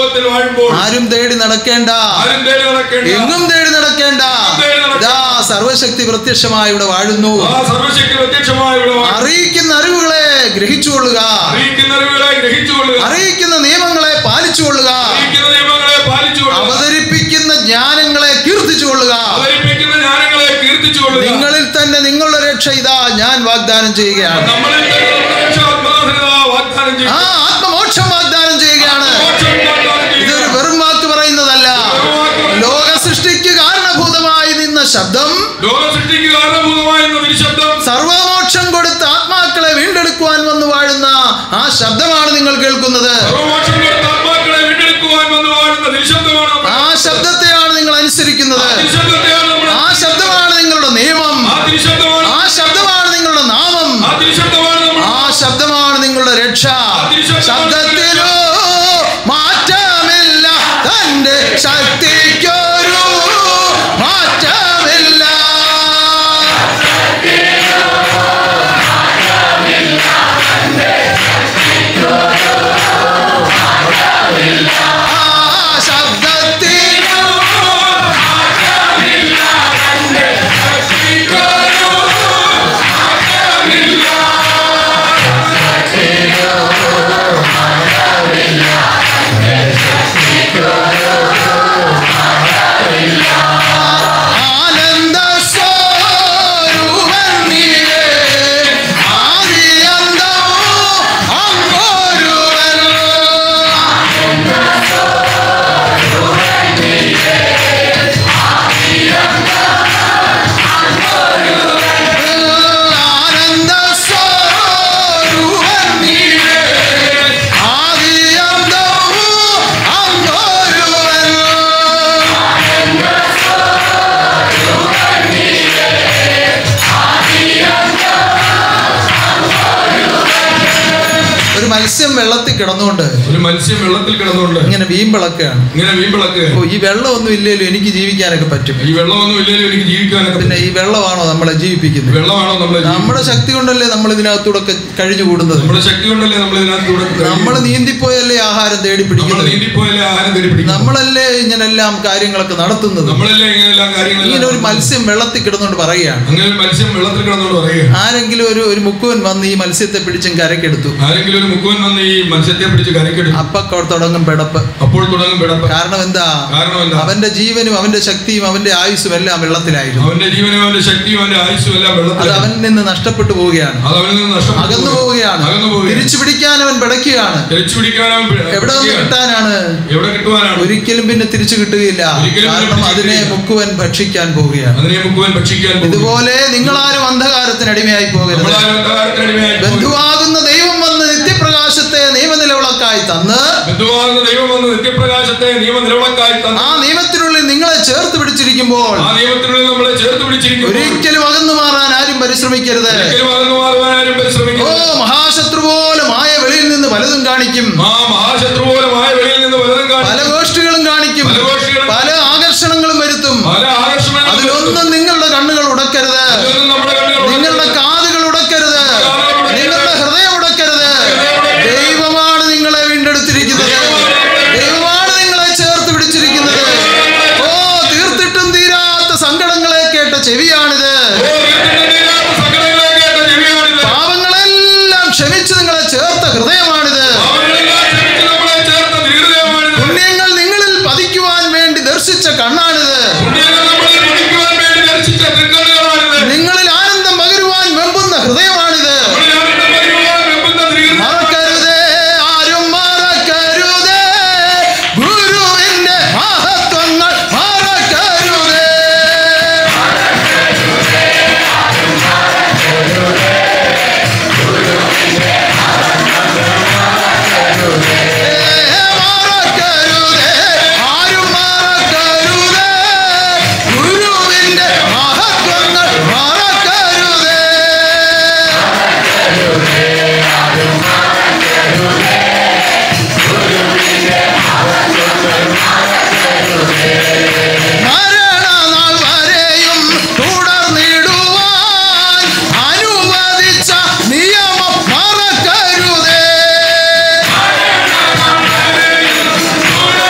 ലോകത്തിൽ വാഴുമ്പോൾ ആരും തേടി നടക്കേണ്ട ആരും തേടി നടക്കേണ്ട എങ്ങും തേടി നടക്കേണ്ട തേടി നടക്കേണ്ട. ഇതാ സർവശക്തി പ്രത്യക്ഷമായി ഇവിടെ വാഴുന്നു ആ സർവശക്തി പ്രത്യക്ഷമായ ഇവിടെ വാഴും. അറിയിക്കുന്ന അറിവുകളെ ഗ്രഹിച്ചുകൊള്ളുക അറിയിക്കുന്ന അറിവുകളെ ഗ്രഹിച്ചുകൊള്ളുക അറിയിക്കുന്ന നിയമങ്ങളെ പാലിച്ചുകൊള്ളുക അറിയിക്കുന്ന നിയമങ്ങളെ പാലിച്ചുകൊള്ളുക അവതരിപ്പിക്കുന്ന ജ്ഞാനങ്ങളെ കീർത്തിച്ചുകൊള്ളുക അവതരിപ്പിക്കുന്ന ജ്ഞാനങ്ങളെ കീർത്തിച്ചുകൊള്ളുക നിങ്ങളിൽ തന്നെ നിങ്ങളുടെ രക്ഷ ഇതാ ഞാൻ വാഗ്ദാനം ചെയ്യുകയാണ് നമ്മളിൽ തന്നെ നമ്മുടെ രക്ഷാത്മാവിനെ വാഗ്ദാനം ചെയ്യും ആ ആത്മമോക്ഷം വാഗ്ദാനം ചെയ്യുകയാണ് മോക്ഷം വാഗ്ദാനം ചെയ്യുക. ഇതൊരു വെറും വാക്ക് പറയുന്നതല്ല ലോക സൃഷ്ടിക്ക് കാരണഭൂതമായി നിന്ന ശബ്ദം ലോക സൃഷ്ടിക്ക് കാരണഭൂതമായ എന്ന നിശബ്ദം സർവമോക്ഷം കൊടുത്ത് ആത്മാക്കളെ വീണ്ടെടുക്കുവാൻ വന്നു വാഴുന്ന ആ ശബ്ദമാണ് നിങ്ങൾ കേൾക്കുന്നത് സർവമോക്ഷം കൊടുത്ത ആത്മാക്കളെ വീണ്ടെടുക്കുവാൻ വന്നു വാഴുന്ന നിശബ്ദമാണ് നമ്മൾ. ആ ശബ്ദത്തെയാണ് നിങ്ങൾ അനുസരിക്കുന്നത് നിശബ്ദത്തെയാണ് നമ്മൾ ആ ശബ്ദമാണ് നിങ്ങളുടെ നിയമം ആ നിശബ്ദമാണ് ആ ശബ്ദമാണ് നിങ്ങളുടെ നാമം ആ നിശബ്ദമാണ് നമ്മൾ ആ ശബ്ദമാണ് നിങ്ങളുടെ രക്ഷ ശബ്ദത്തിലോ മാറ്റമില്ല തന്റെ ശക്തിക്കൊരു മാറ്റമില്ല ആ ശബ്ദത്തിലോ ആനന്ദ സ്വരൂപൻ നീയേ ആദിയന്തമോ അങ്ങൊരുവൻ ആനന്ദ സ്വരൂപൻ നീയേ ആദിയന്തമോ അങ്ങൊരുവൻ ഒരു മത്സ്യം വെള്ളത്തിൽ കിടന്നുകൊണ്ട് ഒരു മത്സ്യം വെള്ളത്തിൽ കിടന്നുകൊണ്ട് ഇങ്ങനെ വീമ്പിളക്കുകയാണ് ഇങ്ങനെ വീമ്പിളക്ക് ഓ ഈ വെള്ളമൊന്നും ഇല്ലല്ലോ എനിക്ക് ജീവിക്കാനൊക്കെ പറ്റും ഈ വെള്ളമൊന്നും ഇല്ലെങ്കിലും എനിക്ക് ജീവിക്കാനൊക്കെ പിന്നെ ഈ വെള്ളമാണോ നമ്മളെ ജീവിപ്പിക്കുന്നത് വെള്ളമാണോ നമ്മളെ ജീവി- നമ്മുടെ ശക്തി കൊണ്ടല്ലേ നമ്മൾ ഇതിനകത്തൂടെ ഒക്കെ കഴിഞ്ഞു കൂടുന്നത് നമ്മുടെ ശക്തി കൊണ്ടല്ലേ നമ്മൾ ഇതിനകത്തൂടെ നമ്മൾ നീന്തിപ്പോയല്ലേ ആഹാരം തേടി നമ്മൾ പിടിക്കുന്നത് നീന്തിപ്പോയല്ലേ ആഹാരം തേടി പിടിക്കും നമ്മളല്ലേ ഇങ്ങനെല്ലാം കാര്യങ്ങളൊക്കെ നടത്തുന്നത് നമ്മളല്ലേ ഇങ്ങനെയെല്ലാം കാര്യങ്ങൾ ഇങ്ങനെ ഒരു മത്സ്യം വെള്ളത്തിൽ കിടന്നുകൊണ്ട് പറയുകയാണ് അങ്ങനെ ഒരു മത്സ്യം വെള്ളത്തിൽ കിടന്നുകൊണ്ട് പറയുക ആരെങ്കിലും ഒരു ഒരു മുക്കുവൻ വന്ന് ഈ മത്സ്യത്തെ പിടിച്ചും കരക്കെടുത്തു ആരെങ്കിലും ഒരു മുക്കുവൻ വന്ന് ഈ മത്സ്യത്തെ പിടിച്ച് കരക്കെടുക്കും അപ്പൊ തുടങ്ങും പിടപ്പ് അപ്പോൾ തുടങ്ങും പിടപ്പ് കാരണം എന്താ കാരണം എന്താ അവന്റെ ജീവനും അവന്റെ ശക്തിയും അവന്റെ ആയുസ്സും എല്ലാം വെള്ളത്തിലായിരുന്നു അവന്റെ ജീവനും അവന്റെ ശക്തിയും അവന്റെ ആയുസ്സും എല്ലാം അത് വെള്ളത്തിലാണ് അവനിൽ നിന്ന് നഷ്ടപ്പെട്ടു പോവുകയാണ് അത് അവനിൽ നിന്ന് നഷ്ടപ്പെട്ടു അകന്നു പോവുകയാണ് അകന്നു പോവുകയാണ് തിരിച്ചു പിടിക്കാൻ അവൻ പിടയ്ക്കുകയാണ് തിരിച്ചു പിടിക്കാൻ അവൻ പി- എവിടെ നിന്ന് പിടിക്കുകയാണ്. കിട്ടാനാണ് എവിടെ കിട്ടുവാനാണ് ഒരിക്കലും പിന്നെ തിരിച്ചു കിട്ടുകയില്ല ഒരിക്കലും പിന്നെ കാരണം തിരിച്ചു അതിനെ കിട്ടുകയില്ല. മുക്കുവൻ ഭക്ഷിക്കാൻ പോവുകയാണ് അതിനെ മുക്കുവൻ ഭക്ഷിക്കാൻ പോകും. ഇതുപോലെ നിങ്ങളാരും അന്ധകാരത്തിന് അടിമയായി പോകരുത് നമ്മളാരും അന്ധകാരത്തിനടിമയായി പോകും. ബന്ധുവാകുന്ന ദൈവം വന്ന് നിത്യപ്രകാശത്തെ നിയമനിലവിളക്കായി തന്ന് ബന്ധുവാകുന്ന ദൈവം വന്ന് നിത്യപ്രകാശത്തെ നിയമ നിലവിളക്കായി തന്നു ആ നിയമത്തിനുള്ളിൽ നിങ്ങളെ ചേർത്ത് പിടിച്ചിരിക്കുമ്പോൾ ആ നിയമത്തിനുള്ളിൽ നമ്മളെ ചേർത്ത് പിടിച്ചിരിക്കുന്നു ഒരിക്കലും അകന്നു മാറാൻ ആരും പരിശ്രമിക്കരുത് ഒരിക്കലും അകന്നു മാറുവാനാരും ഓ പരിശ്രമിക്കുന്നു മഹാശത്രു പോലെ മായ വെളിയിൽ നിന്ന് പലതും കാണിക്കും ആ മഹാശത്രു പോലെ മായ വെളിയിൽ നിന്ന് പലതും പല കാണും ഗോഷ്ഠികളും കാണിക്കും പല ഗോഷ്ഠികളും പല ആകർഷണങ്ങളും വരുത്തും പല ആകർഷണങ്ങളും അതിലൊന്നും നിങ്ങളുടെ കണ്ണുകൾ ഉടക്കരുത് അതിലൊന്നും നമ്മുടെ കണ്ണുകൾ നിങ്ങളുടെ കാതുകൾ ഉടക്കരുത് നിങ്ങളുടെ ഹൃദയം ഉടക്കരുത് ദൈവമാണ് നിങ്ങളെ വീണ്ടെടുത്തിരിക്കുന്നത് ദൈവമാണ് നിങ്ങളെ ചേർത്ത് പിടിച്ചിരിക്കുന്നത് ഓ തീർത്തിട്ടും തീരാത്ത സങ്കടങ്ങളെ കേട്ട ചെവിയാണിത് ഓ, വീട്ടിന്റെ നീരാത്ത സകലങ്ങളെ കേട്ട ചെവിയാണിത്. പാപങ്ങളെല്ലാം ക്ഷമിച്ച് നിങ്ങളെ ചേർത്ത ഹൃദയമാണിത് പാവങ്ങളെല്ലാം ക്ഷമിച്ച് നമ്മളെ ചേർത്ത ഹൃദയമാണിത്. പുണ്യങ്ങൾ നിങ്ങളിൽ പതിക്കുവാൻ വേണ്ടി ദർശിച്ച കണ്ണാണിത് പുണ്യങ്ങൾ നമ്മളെ പഠിക്കുവാൻ വേണ്ടി ദർശിച്ച തൃക്കണ്ണുകളാണിത്. നിങ്ങളിൽ ആനന്ദം പകരുവാൻ വെമ്പുന്ന ഹൃദയമാണിത് നമ്മൾ ആനന്ദം പകരുവാൻ വെമ്പുന്ന തിരുഹൃദയം. മറക്കരുതേ ആരും മറക്കരുതേ ഗുരുവിന്റെ മഹത്വങ്ങൾ മറക്കരുതേ ഏ, മറക്കരുതേ ആരും മറക്കരുതേ ഗുരുവിന്റെ മഹത്വങ്ങൾ മറക്കരുതേ മരണനാൾ വരെയും തുടർന്നിടുവാൻ അനുവദിച്ച നിയമം മറക്കരുതേ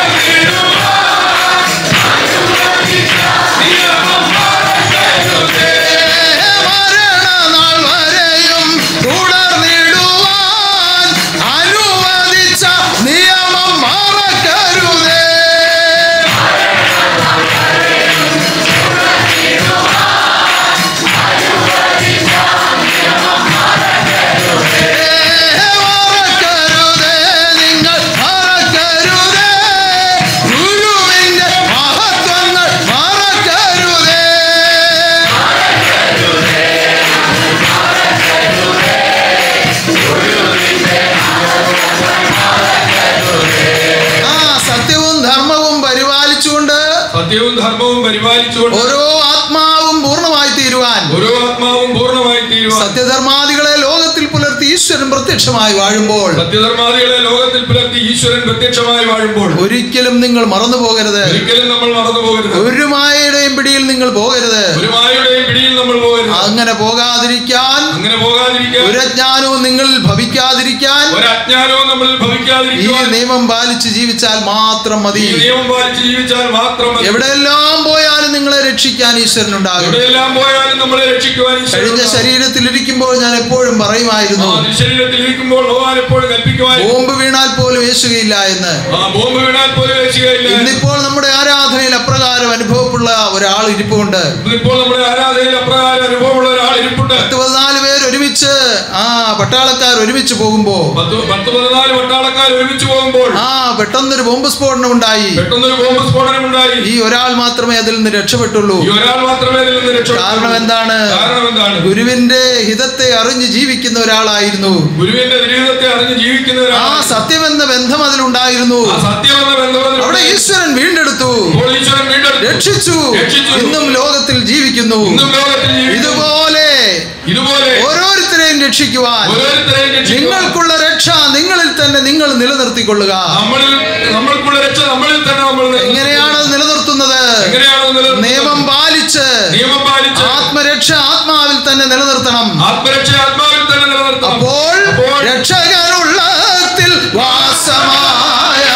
സത്യവും ധർമ്മവും പരിപാലിച്ചുകൊണ്ട് ഓരോ ആത്മാവും പൂർണ്ണമായി തീരുവാൻ ഓരോ ആത്മാവും പൂർണ്ണമായി തീരുവാൻ സത്യധർമാദികളെ ലോകത്തിൽ പുലർത്തി ഈശ്വരൻ പ്രത്യക്ഷമായി വാഴുമ്പോൾ സത്യധർമാദികളെ ലോകത്തിൽ പുലർത്തി ഈശ്വരൻ പ്രത്യക്ഷമായി വാഴുമ്പോൾ ഒരിക്കലും നിങ്ങൾ മറന്നു പോകരുത് ഒരിക്കലും നമ്മൾ മറന്നു പോകരുത് ഒരു മായയുടെയും പിടിയിൽ നിങ്ങൾ പോകരുത് ഒരു മായയുടെയും പിടിയിൽ നമ്മൾ പോകരുത് അങ്ങനെ പോകാതിരിക്കാൻ അങ്ങനെ പോകാതിരിക്കാൻ ഒരു അജ്ഞാനവും നിങ്ങളിൽ ഭവിക്കാതിരിക്കാൻ ഒരു അജ്ഞാനവും നമ്മളിൽ ഈ ഭവിക്കാതിരിക്കുവാൻ നിയമം പാലിച്ച് ജീവിച്ചാൽ മാത്രം മതി ഈ നിയമം പാലിച്ച് ജീവിച്ചാൽ മാത്രം മതി. എവിടെയെല്ലാം പോയാലും നിങ്ങളെ രക്ഷിക്കാൻ ഈശ്വരനുണ്ടാകും എവിടെയെല്ലാം പോയാലും നമ്മളെ രക്ഷിക്കുവാൻ ഈശ്വരൻ കഴിഞ്ഞ ഉണ്ടാകും. ശരീരത്തിൽ ഇരിക്കുമ്പോൾ ഞാൻ എപ്പോഴും ആ പറയുമായിരുന്നു ശരീരത്തിൽ ഇരിക്കുമ്പോൾ ഭഗവാൻ എപ്പോഴും കൽപ്പിക്കുവാൻ ബോംബ് വീണാൽ പോലും യേശുകയില്ല എന്ന് ആ ബോംബ് വീണാൽ പോലും രക്ഷിക്കുകയില്ല ഇന്നിപ്പോൾ നമ്മുടെ ആരാധനയിൽ അപ്രകാരം അനുഭവമുള്ള ഒരാൾ ഇരിപ്പുണ്ട് ഇപ്പോൾ നമ്മുടെ ആരാധനയിൽ അപ്രകാരം അനുഭവമുള്ള ഒരാൾ ഇരിപ്പുണ്ട് പത്ത് പതിനാല് പേർ ഒരുമിച്ച് ആ പട്ടാളക്കാർ ഒരുമിച്ച് പോകുമ്പോ പത്ത് പത്ത് പതിനാല് പട്ടാളക്കാർ ഒരുമിച്ച് പോകുമ്പോൾ ആ പെട്ടെന്നൊരു ബോംബ് സ്ഫോടനം ഉണ്ടായി പെട്ടെന്നൊരു ബോംബ് സ്ഫോടനം ഉണ്ടായി ഈ ഒരാൾ മാത്രമേ അതിൽ നിന്ന് രക്ഷപ്പെട്ടുള്ളൂ ഈ ഒരാൾ മാത്രമേ ഇതിൽ നിന്ന് രക്ഷപ്പെട്ടു കാരണം എന്താണ് കാരണം എന്താണ് ഗുരുവിന്റെ ഹിതത്തെ അറിഞ്ഞ് ജീവിക്കുന്ന ഒരാളായിരുന്നു ഗുരുവിന്റെ ജീവിതത്തെ അറിഞ്ഞ് ജീവിക്കുന്ന ആ ഒരാൾ സത്യമെന്ന ബന്ധം അതിലുണ്ടായിരുന്നു ആ സത്യമെന്ന അവിടെ ബന്ധത്തിൽ ഈശ്വരൻ വീണ്ടെടുത്തു ഇപ്പോൾ ഈശ്വരൻ വീണ്ടെടുത്തു രക്ഷിച്ചു രക്ഷിച്ചു. ഇന്നും ലോകത്തിൽ ജീവിക്കുന്നു ഇന്നും ലോകത്തിൽ ജീവിക്കുന്നു. ഇതുപോലെ ഇതുപോലെ ഓരോരുത്തരെയും രക്ഷിക്കുവാൻ ഓരോരുത്തരെയും രക്ഷിക്കുവാൻ നിങ്ങൾക്കുള്ള രക്ഷ നിങ്ങളിൽ തന്നെ നിങ്ങൾ നിലനിർത്തിക്കൊള്ളുക നമ്മളിൽ നമ്മൾക്കുള്ള രക്ഷ നമ്മളിൽ തന്നെ നമ്മൾ നിലനിർത്തുന്നു. എങ്ങനെയാണ് അത് നിലനിർത്തുന്നത് എങ്ങനെയാണ് അത് നിലനിർത്തുന്നത്? നിയമം പാലിച്ച് നിയമം പാലിച്ച് ആത്മരക്ഷ ആത്മാവിൽ തന്നെ നിലനിർത്തണം ആത്മരക്ഷ ആത്മാവിൽ തന്നെ നിലനിർത്തണം അപ്പോൾ അപ്പോൾ രക്ഷകനുള്ളത്തിൽ വാസമായ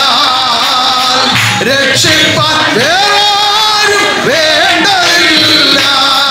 രക്ഷിപ്പാൻ വേറാരും വേണ്ടതില്ല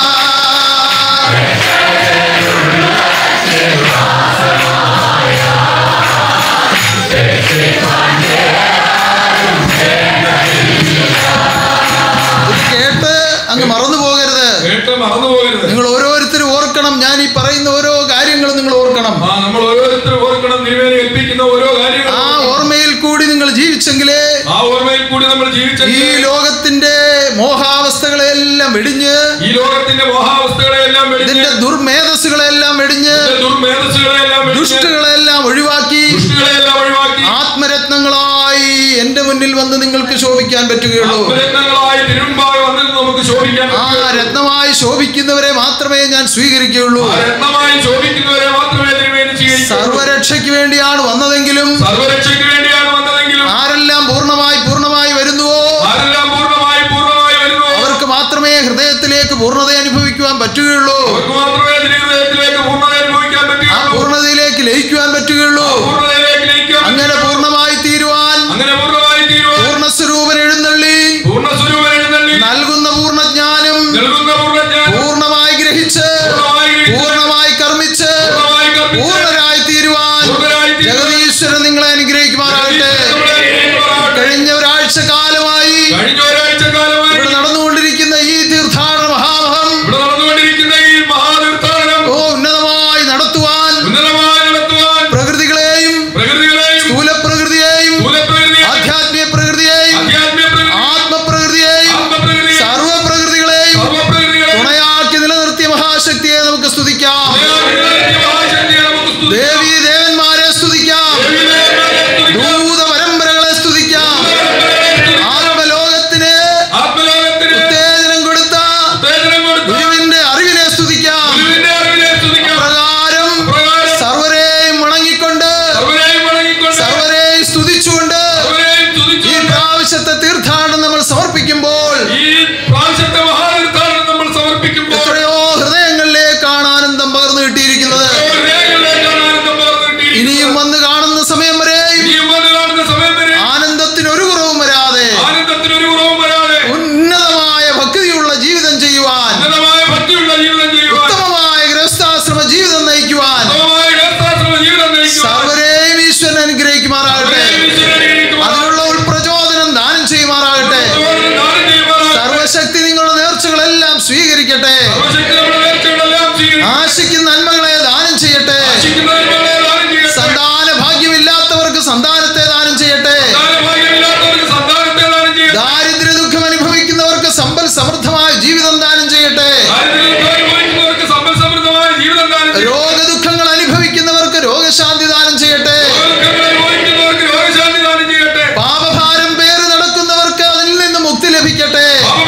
ഇത് കേട്ട് അങ്ങ് മറന്നു പോകരുത് കേട്ട് മറന്നു പോകരുത് നിങ്ങൾ ഓരോരുത്തരും ഓർക്കണം ഞാൻ ഈ പറയുന്ന ഓരോ കാര്യങ്ങളും നിങ്ങൾ ഓർക്കണം ആ നമ്മൾ ഓരോരുത്തരും ഓർക്കണം തിരുവേനി ഏൽപ്പിക്കുന്ന ഓരോ കാര്യങ്ങളും ആ ഓർമ്മയിൽ കൂടി നിങ്ങൾ ജീവിച്ചെങ്കിലേ ആ ഓർമ്മയിൽ കൂടി നമ്മൾ ജീവിച്ച ഈ ലോകത്തിന്റെ മോഹാവസ്ഥകളെല്ലാം വെടിഞ്ഞ് ഈ ലോകത്തിന്റെ മോഹാവസ്ഥകളെല്ലാം വെടിഞ്ഞ് ഇതിന്റെ ദുർമേധസ്സുകളെല്ലാം വെടിഞ്ഞ് ഇതിന്റെ ദുർമേധസ്സുകളെല്ലാം വെടിഞ്ഞ് ദുഷ്ടകളെല്ലാം ഒഴിവാക്കി ദുഷ്ടകളെല്ലാം ഒഴിവാക്കി ആത്മരത്നങ്ങളായി എന്റെ മുന്നിൽ വന്ന് നിങ്ങൾക്ക് ശോഭിക്കാൻ പറ്റുകയുള്ളൂ ആത്മരത്നങ്ങളായി തിരുമ്പായി വന്നിട്ട് നമുക്ക് ശോഭിക്കാൻ ആ പറ്റൂ. രത്നമായി ശോഭിക്കുന്നവരെ മാത്രമേ ഞാൻ സ്വീകരിക്കുകയുള്ളൂ ആ രത്നമായി ശോഭിക്കുന്നവരെ മാത്രമേ തിരുവേനി സ്വീകരിക്കൂ സർവരക്ഷയ്ക്ക് വേണ്ടിയാണ് വന്നതെങ്കിലും സർവരക്ഷയ്ക്ക് വേണ്ടിയാണ് വന്നതെങ്കിലും ആരെല്ലാം പൂർണ്ണമായി പൂർണ്ണമായി വരുന്നുവോ ആരെല്ലാം പൂർണ്ണമായി പൂർണ്ണമായി വരുന്നു അവർക്ക് മാത്രമേ ഹൃദയത്തിലേക്ക് പൂർണ്ണത അനുഭവിക്കുവാൻ പറ്റുകയുള്ളൂ അവർക്ക് മാത്രമേ ഹൃദയത്തിലേക്ക് പൂർണ്ണത അനുഭവിക്കാൻ ആ പറ്റുകയുള്ളൂ പൂർണ്ണതയിലേക്ക് ലയിക്കുവാൻ പറ്റുകയുള്ളൂ പൂർണ്ണതയിലേക്ക് ലയിക്കാൻ അങ്ങനെ പൂർണ്ണമായി തീരുവാൻ അങ്ങനെ പൂർണ്ണമായി തീരുവാൻ പൂർണ്ണസ്വരൂപൻ എഴുന്നള്ളി പൂർണ്ണ സ്വരൂപൻ എഴുന്നള്ളി നൽകുന്ന പൂർണ്ണജ്ഞാനം നൽകുന്ന പൂർണ്ണജ്ഞാനം പൂർണ്ണമായി ഗ്രഹിച്ച് പൂർണ്ണമായി ഗ്രഹിച്ച് പൂർണ്ണമായി കർമ്മിച്ച് പൂർണ്ണമായി കർമ്മിച്ച് പൂർണ്ണരായി തീരുവാൻ പൂർണ്ണരായി തീരുവാൻ ജഗതീശ്വരൻ നിങ്ങളെ അനുഗ്രഹിക്കുമാറാകട്ടെ നമ്മളെ അനുഗ്രഹിക്കുമാറാകട്ടെ. കഴിഞ്ഞ ഒരാഴ്ച കാലമായി കഴിഞ്ഞ ഒരാഴ്ച കാലമായി ഇവിടെ നടന്നുകൊണ്ടിരിക്കുന്ന ഈ തീർത്ഥാടന മഹാമഹം ഇവിടെ നടന്നുകൊണ്ടിരിക്കുന്ന ഈ മഹാതീർത്ഥാടനം ഓ ഉന്നതമായി നടത്തുവാൻ ഉന്നതമായി നടത്തുവാൻ പ്രകൃതികളെയും പ്രകൃതികളെയും സ്ഥൂലപ്രകൃതിയെയും സ്ഥൂലപ്രകൃതിയെയും ആധ്യാത്മിക പ്രകൃതിയെയും ആധ്യാത്മിക പ്രകൃതി ആത്മപ്രകൃതിയെയും ആത്മപ്രകൃതിയെയും സർവപ്രകൃതികളെയും സർവപ്രകൃതികളെയും തുണയാക്കി നിലനിർത്തിയ മഹാശക്തിയെ നമുക്ക് സ്തുതിക്കാം ദൈവത്തിന്റെ മഹാശക്തിയെ നമുക്ക് സ്തുതിക്കാം. ദേവീ ദേവന്മാരെ സ്തുതിക്കാം ദൈവീദേവന്മാരെ സ്തുതിക്കാം. ദൂത പരമ്പരകളെ സ്തുതിക്കാം ആത്മലോകത്തിന് ആത്മലോകത്തിന് ഉത്തേജനം കൊടുത്ത ഉത്തേജനം കൊടുത്ത ഗുരുവിന്റെ അറിവിനെ സ്തുതിക്കാം ഗുരുവിന്റെ അറിവിനെ സ്തുതിക്കാം. പ്രകാരം പ്രകാരം സർവരെയും വണങ്ങിക്കൊണ്ട് സർവ്വരെയും വണങ്ങിക്കൊണ്ട് സർവരെയും സ്തുതിച്ചുകൊണ്ട് സർവ്വരെയും ഈ സ്തുതിച്ചുകൊണ്ട് പ്രാവശ്യത്തെ തീർത്ഥാടനം നമ്മൾ സമർപ്പിക്കുമ്പോൾ ഈ പ്രാവശ്യത്തെ മഹാതീർത്ഥാടനം നമ്മൾ സമർപ്പിക്കുമ്പോൾ എത്രയോ ഹൃദയങ്ങളിലേക്കാണ് ആനന്ദം പകർന്നു കിട്ടിയിരിക്കുന്നത് ഹൃദയങ്ങളിലേക്കാണ് ആനന്ദം പകർന്നു കിട്ടിയിരിക്കുന്നത്. ഇനിയും വന്ന് കാണുന്ന സമയം വരെയും ഇനിയും വന്ന് കാണുന്ന സമയം വരെ ആനന്ദത്തിന് ഒരു കുറവും വരാതെ ആനന്ദത്തിന് ഒരു കുറവും വരാതെ ഉന്നതമായ ഭക്തിയുള്ള ജീവിതം ചെയ്യുവാൻ ഉന്നതമായ ഭക്തിയുള്ള ജീവിതം ചെയ്യുവാൻ ഉത്തമമായ ഗൃഹസ്ഥാശ്രമ ജീവിതം നയിക്കുവാൻ ഉത്തമമായ ഗൃഹസ്ഥാശ്രമ ജീവിതം നയിക്കുവാൻ സർവരെയും ഈശ്വരൻ അനുഗ്രഹിക്കുമാറാകട്ടെ സർവ്വരെയും ഈശ്വരൻ അനുഗ്രഹിക്കുവാൻ അതിനുള്ള ഉൾപ്രചോദനം ദാനം ചെയ്യുമാറാകട്ടെ സർവ്വരും ദാനം ചെയ്യുവാനാകട്ടെ. സർവശക്തി നിങ്ങളുടെ നേർച്ചകളെല്ലാം സ്വീകരിക്കട്ടെ സർവ്വശക്തി നമ്മുടെ നേർച്ചകളെല്ലാം സ്വീകരിക്കും. ആശിക്കുന്ന നന്മകളെ ദാനം ചെയ്യട്ടെ ആശിക്കുന്നവരെ ദാനം ചെയ്യട്ടെ. സന്താന ഭാഗ്യമില്ലാത്തവർക്ക് സന്താനത്തെ ദാനം ചെയ്യട്ടെ സന്താനഭാഗ്യമില്ലാത്തവർക്ക് സന്താനത്തെ ദാനം ചെയ്യട്ടെ. ദാരിദ്ര്യ ദുഃഖം അനുഭവിക്കുന്നവർക്ക് സമ്പൽ സമൃദ്ധമായ ജീവിതം ദാനം ചെയ്യട്ടെ ദാരിദ്ര്യം അനുഭവിക്കുന്നവർക്ക് സമ്പൽ സമൃദ്ധമായ ജീവിതം ദാനം ചെയ്യട്ടെ. രോഗദുഃഖങ്ങൾ അനുഭവിക്കുന്നവർക്ക് രോഗശാന്തി ദാനം ചെയ്യട്ടെ രോഗദുഃഖങ്ങൾ അനുഭവിക്കുന്നവർക്ക് രോഗശാന്തി ദാനം ചെയ്യട്ടെ. പാപഭാരം പേര് നടക്കുന്നവർക്ക് അതിൽ നിന്ന് മുക്തി ലഭിക്കട്ടെ പാപഭാരം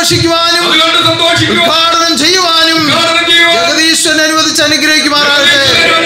സന്തോഷിക്കുവാനും അത് കണ്ട് സന്തോഷിക്കുക ഉദ്ഘാടനം ചെയ്യുവാനും ഉദ്ഘാടനം ചെയ്യുവാൻ ജഗദീശ്വരൻ അനുവദിച്ച് അനുഗ്രഹിക്കുമാറാകട്ടെ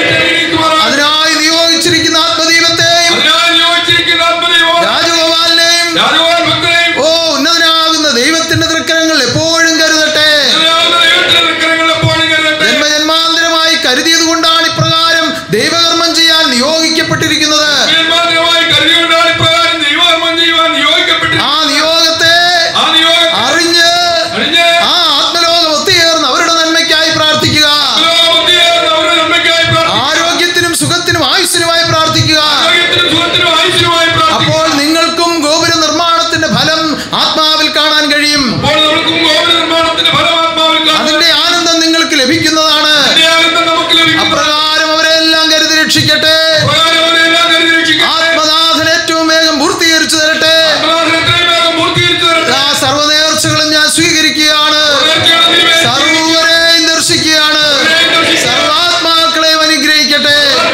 അതിനായി നിയോഗിച്ചിരിക്കുന്ന ആത്മദീപത്തെയും അതിനാൽ നിയോഗിച്ചിരിക്കുന്ന ആത്മദൈവം രാജഗോപാലിനെയും രാജഗോപാൽ ഭക്തനെയും ഓ ഉന്നതനാകുന്ന ദൈവത്തിന്റെ തൃക്കരങ്ങൾ എപ്പോഴും കരുതട്ടെ ഇതിനാവുന്ന ദൈവത്തിന്റെ തൃക്കരങ്ങളിൽ എപ്പോഴും കരുതട്ടെ. ജന്മജന്മാന്തരമായി കരുതിയത് കൊണ്ടാണ് ഇപ്രകാരം ദൈവകർമ്മം ചെയ്യാൻ നിയോഗിക്കപ്പെട്ടിരിക്കുന്നത് ജന്മാന്തരമായി കരുതിക്കൊണ്ടാണ് ഇപ്രകാരം ദൈവകർമ്മം ചെയ്യുവാൻ നിയോഗിക്കപ്പെട്ടിരിക്കുന്നത്. ആ നിയോഗത്തെ ആ നിയോഗം അറിഞ്ഞ് അറിഞ്ഞ് ആ ആത്മലോകം ഒത്തുചേർന്ന് അവരുടെ നന്മയ്ക്കായി പ്രാർത്ഥിക്കുക ലോകബുദ്ധിയേറുന്ന അവരുടെ നന്മയ്ക്കായി പ്രാർത്ഥിക്കുക. ആരോഗ്യത്തിനും സുഖത്തിനും ആയുസ്സിനുമായി പ്രാർത്ഥിക്കുക ആരോഗ്യത്തിനും സുഖത്തിനും ആയുസ്സിനുമായി പ്രാർത്ഥിക്കുക. അപ്പോൾ നിങ്ങൾക്കും ഗോപുര നിർമ്മാണത്തിന്റെ ഫലം ആത്മാവിൽ കാണാൻ കഴിയും അപ്പോൾ നമുക്കും ഗോപുര നിർമ്മാണത്തിന്റെ ഫലം ആത്മാവിൽ കാണാം. അതിന്റെ ആനന്ദം നിങ്ങൾക്ക് ലഭിക്കുന്നതാണ് അതിന്റെ ആനന്ദം നമുക്ക് ലഭിക്കും. അപ്രകാരം അവരെല്ലാം കരുതി രക്ഷിക്കട്ടെ പ്രകാരം അവരെല്ലാം കരുതി രക്ഷിക്കട്ടെ. ആത്മനാഥൻ ഏറ്റവും വേഗം പൂർത്തീകരിച്ചു തരട്ടെ ആത്മനാഥൻ എത്രയും വേഗം പൂർത്തീകരിച്ചു തരട്ടെ. ആ സർവ്വനേർച്ചകളും ഞാൻ സ്വീകരിക്കുകയാണ് ഉയർച്ചയുടെ തിരുമേനി സർവരെയും ദർശിക്കുകയാണ് സർവാത്മാക്കളെയും അനുഗ്രഹിക്കട്ടെ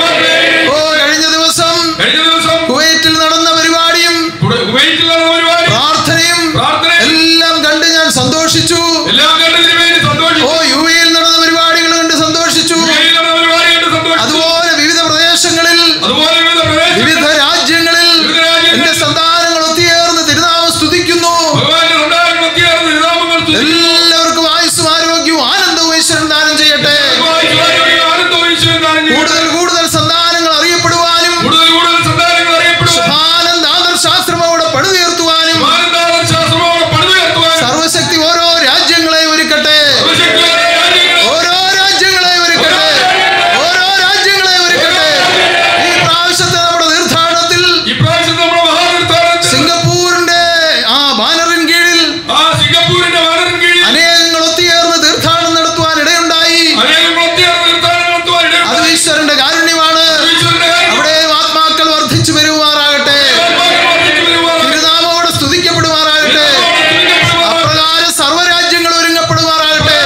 ഓ കഴിഞ്ഞ ദിവസം കഴിഞ്ഞ ദിവസം കുവൈറ്റിൽ നടന്ന പരിപാടിയും കുട- കുവൈറ്റിൽ നടന്ന പരിപാടി പ്രാർത്ഥനയും പ്രാർത്ഥനയും എല്ലാം കണ്ട് ഞാൻ സന്തോഷിച്ചു എല്ലാം കണ്ട് തിരുമേനി സന്തോഷിച്ചു ഓ യു എയിൽ നടന്ന പരിപാടികൾ കണ്ട് സന്തോഷിച്ചു കുവൈറ്റിൽ നടന്ന പരിപാടി കണ്ട് സന്തോഷിച്ചു അതുപോലെ വിവിധ പ്രദേശങ്ങളിൽ അതുപോലെ വിവിധ പ്രദേശങ്ങളിൽ വിവിധ രാജ്യങ്ങളിൽ വിവിധ രാജ്യങ്ങളിൽ എന്റെ സന്താനങ്ങൾ ഒത്തുചേർന്ന് തിരുനാമം സ്തുതിക്കുന്നു ഭഗവാന്റെ സന്താനങ്ങൾ ഒത്തുചേർന്ന് തിരുനാമങ്ങൾ സ്തുതിക്കുന്നു. എല്ലാവർക്കും ആയുസ്സും ആരോഗ്യവും ആനന്ദവും ഈശ്വരൻ ദാനം ചെയ്യട്ടെ ഭഗവാൻ ശിവാജിയുടെ ആനന്ദവും ഈശ്വരൻ ദാനം ചെയ്യട്ടെ. കൂടുതൽ കൂടുതൽ സന്താനങ്ങൾ അറിയപ്പെടുവാനും കൂടുതൽ കൂടുതൽ സന്താനങ്ങൾ അറിയപ്പെടുവാൻ ആനന്ദ് ആദർശാശ്രമോടെ പടുതീർത്തുവാനും ആനന്ദാനന്ദ ശാസ്ത്രമോടെ പണിതുയർത്തുവാൻ സർവശക്തി ഓരോ രാജ്യങ്ങളെ ഒരുക്കട്ടെ സർവശക്തിയായ രാജ്യങ്ങളെ ഓരോ രാജ്യങ്ങളെ ഒരുക്കട്ടെ ഓരോ രാജ്യങ്ങളെ ഒരുക്കട്ടെ ഈ പ്രാവശ്യത്തെ നമ്മുടെ തീർത്ഥാടനത്തിൽ ഇപ്രാവശ്യം നമ്മുടെ മഹാതീർത്ഥാടനത്തിൽ സിംഗപ്പൂരിന്റെ ആ ബാനറിൻ കീഴിൽ ആ സിംഗപ്പൂരിന്റെ വാനറിൻ കീഴിൽ അനേകങ്ങൾ ഒത്തുചേർന്ന് തീർത്ഥാടനം നടത്തുവാൻ ഇടയുണ്ടായി അനേകം ഒത്തുചേർന്ന് തീർത്ഥാടനം നടത്തുവാൻ അത് ഇടയുണ്ടായി. ഈശ്വരന്റെ കാരുണ്യമാണ് ഈശ്വരന്റെ കാര്യം അവിടെ ആത്മാക്കൾ വർദ്ധിച്ചു വരുമാറാകട്ടെ വർദ്ധിച്ചു വരുവാൻ തിരുനാമോടെ സ്തുതിക്കപ്പെടുമാറാകട്ടെ അപ്രകാരം സർവ്വരാജ്യങ്ങൾ ഒരുങ്ങപ്പെടുമാറാകട്ടെ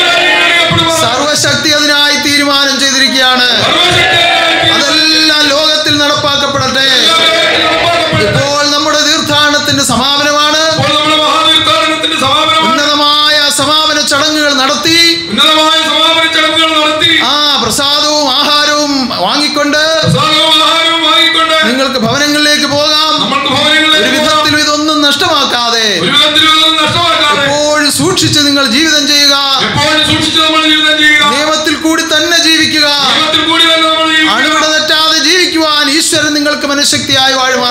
സർവശക്തി അതിനായി തീരുമാനം ചെയ്തിരിക്കുകയാണ് അതെല്ലാം ലോകത്തിൽ നടപ്പാക്കപ്പെടട്ടെ ഇപ്പോൾ നമ്മുടെ തീർത്ഥാടനത്തിന്റെ സമാപനമാണ് മഹാതീർത്ഥാടനത്തിന്റെ സമാപനമാണ് ഉന്നതമായ സമാപന ചടങ്ങുകൾ നടത്തി ഉന്നതമായ സമാപന ചടങ്ങുകൾ നടത്തി ആ പ്രസാദവും ആഹാരവും വാങ്ങിക്കൊണ്ട് പ്രസാദവും ആഹാരവും വാങ്ങിക്കൊണ്ട് നിങ്ങൾക്ക് ഭവനങ്ങളിലേക്ക് പോകാം നമ്മൾക്ക് ഒരു ഭവനങ്ങളിലേക്ക് പോകാം. വിധത്തിലും ഇതൊന്നും നഷ്ടമാക്കാതെ ഒരു വിധത്തിലും ഇതൊന്നും നഷ്ടമാക്കാതെ എപ്പോഴും സൂക്ഷിച്ച് നിങ്ങൾ ജീവിതം ചെയ്യുക എപ്പോഴും സൂക്ഷിച്ച് നമ്മൾ ജീവിതം ചെയ്യുക നിയമത്തിൽ കൂടി തന്നെ ജീവിക്കുക നിയമത്തിൽ കൂടി തന്നെ നമ്മൾ ജീവിക്കുക അണുവിട തെറ്റാതെ ജീവിക്കുവാൻ ഈശ്വരൻ നിങ്ങൾക്ക് മനഃശക്തിയായി വാഴുമാറാകട്ടെ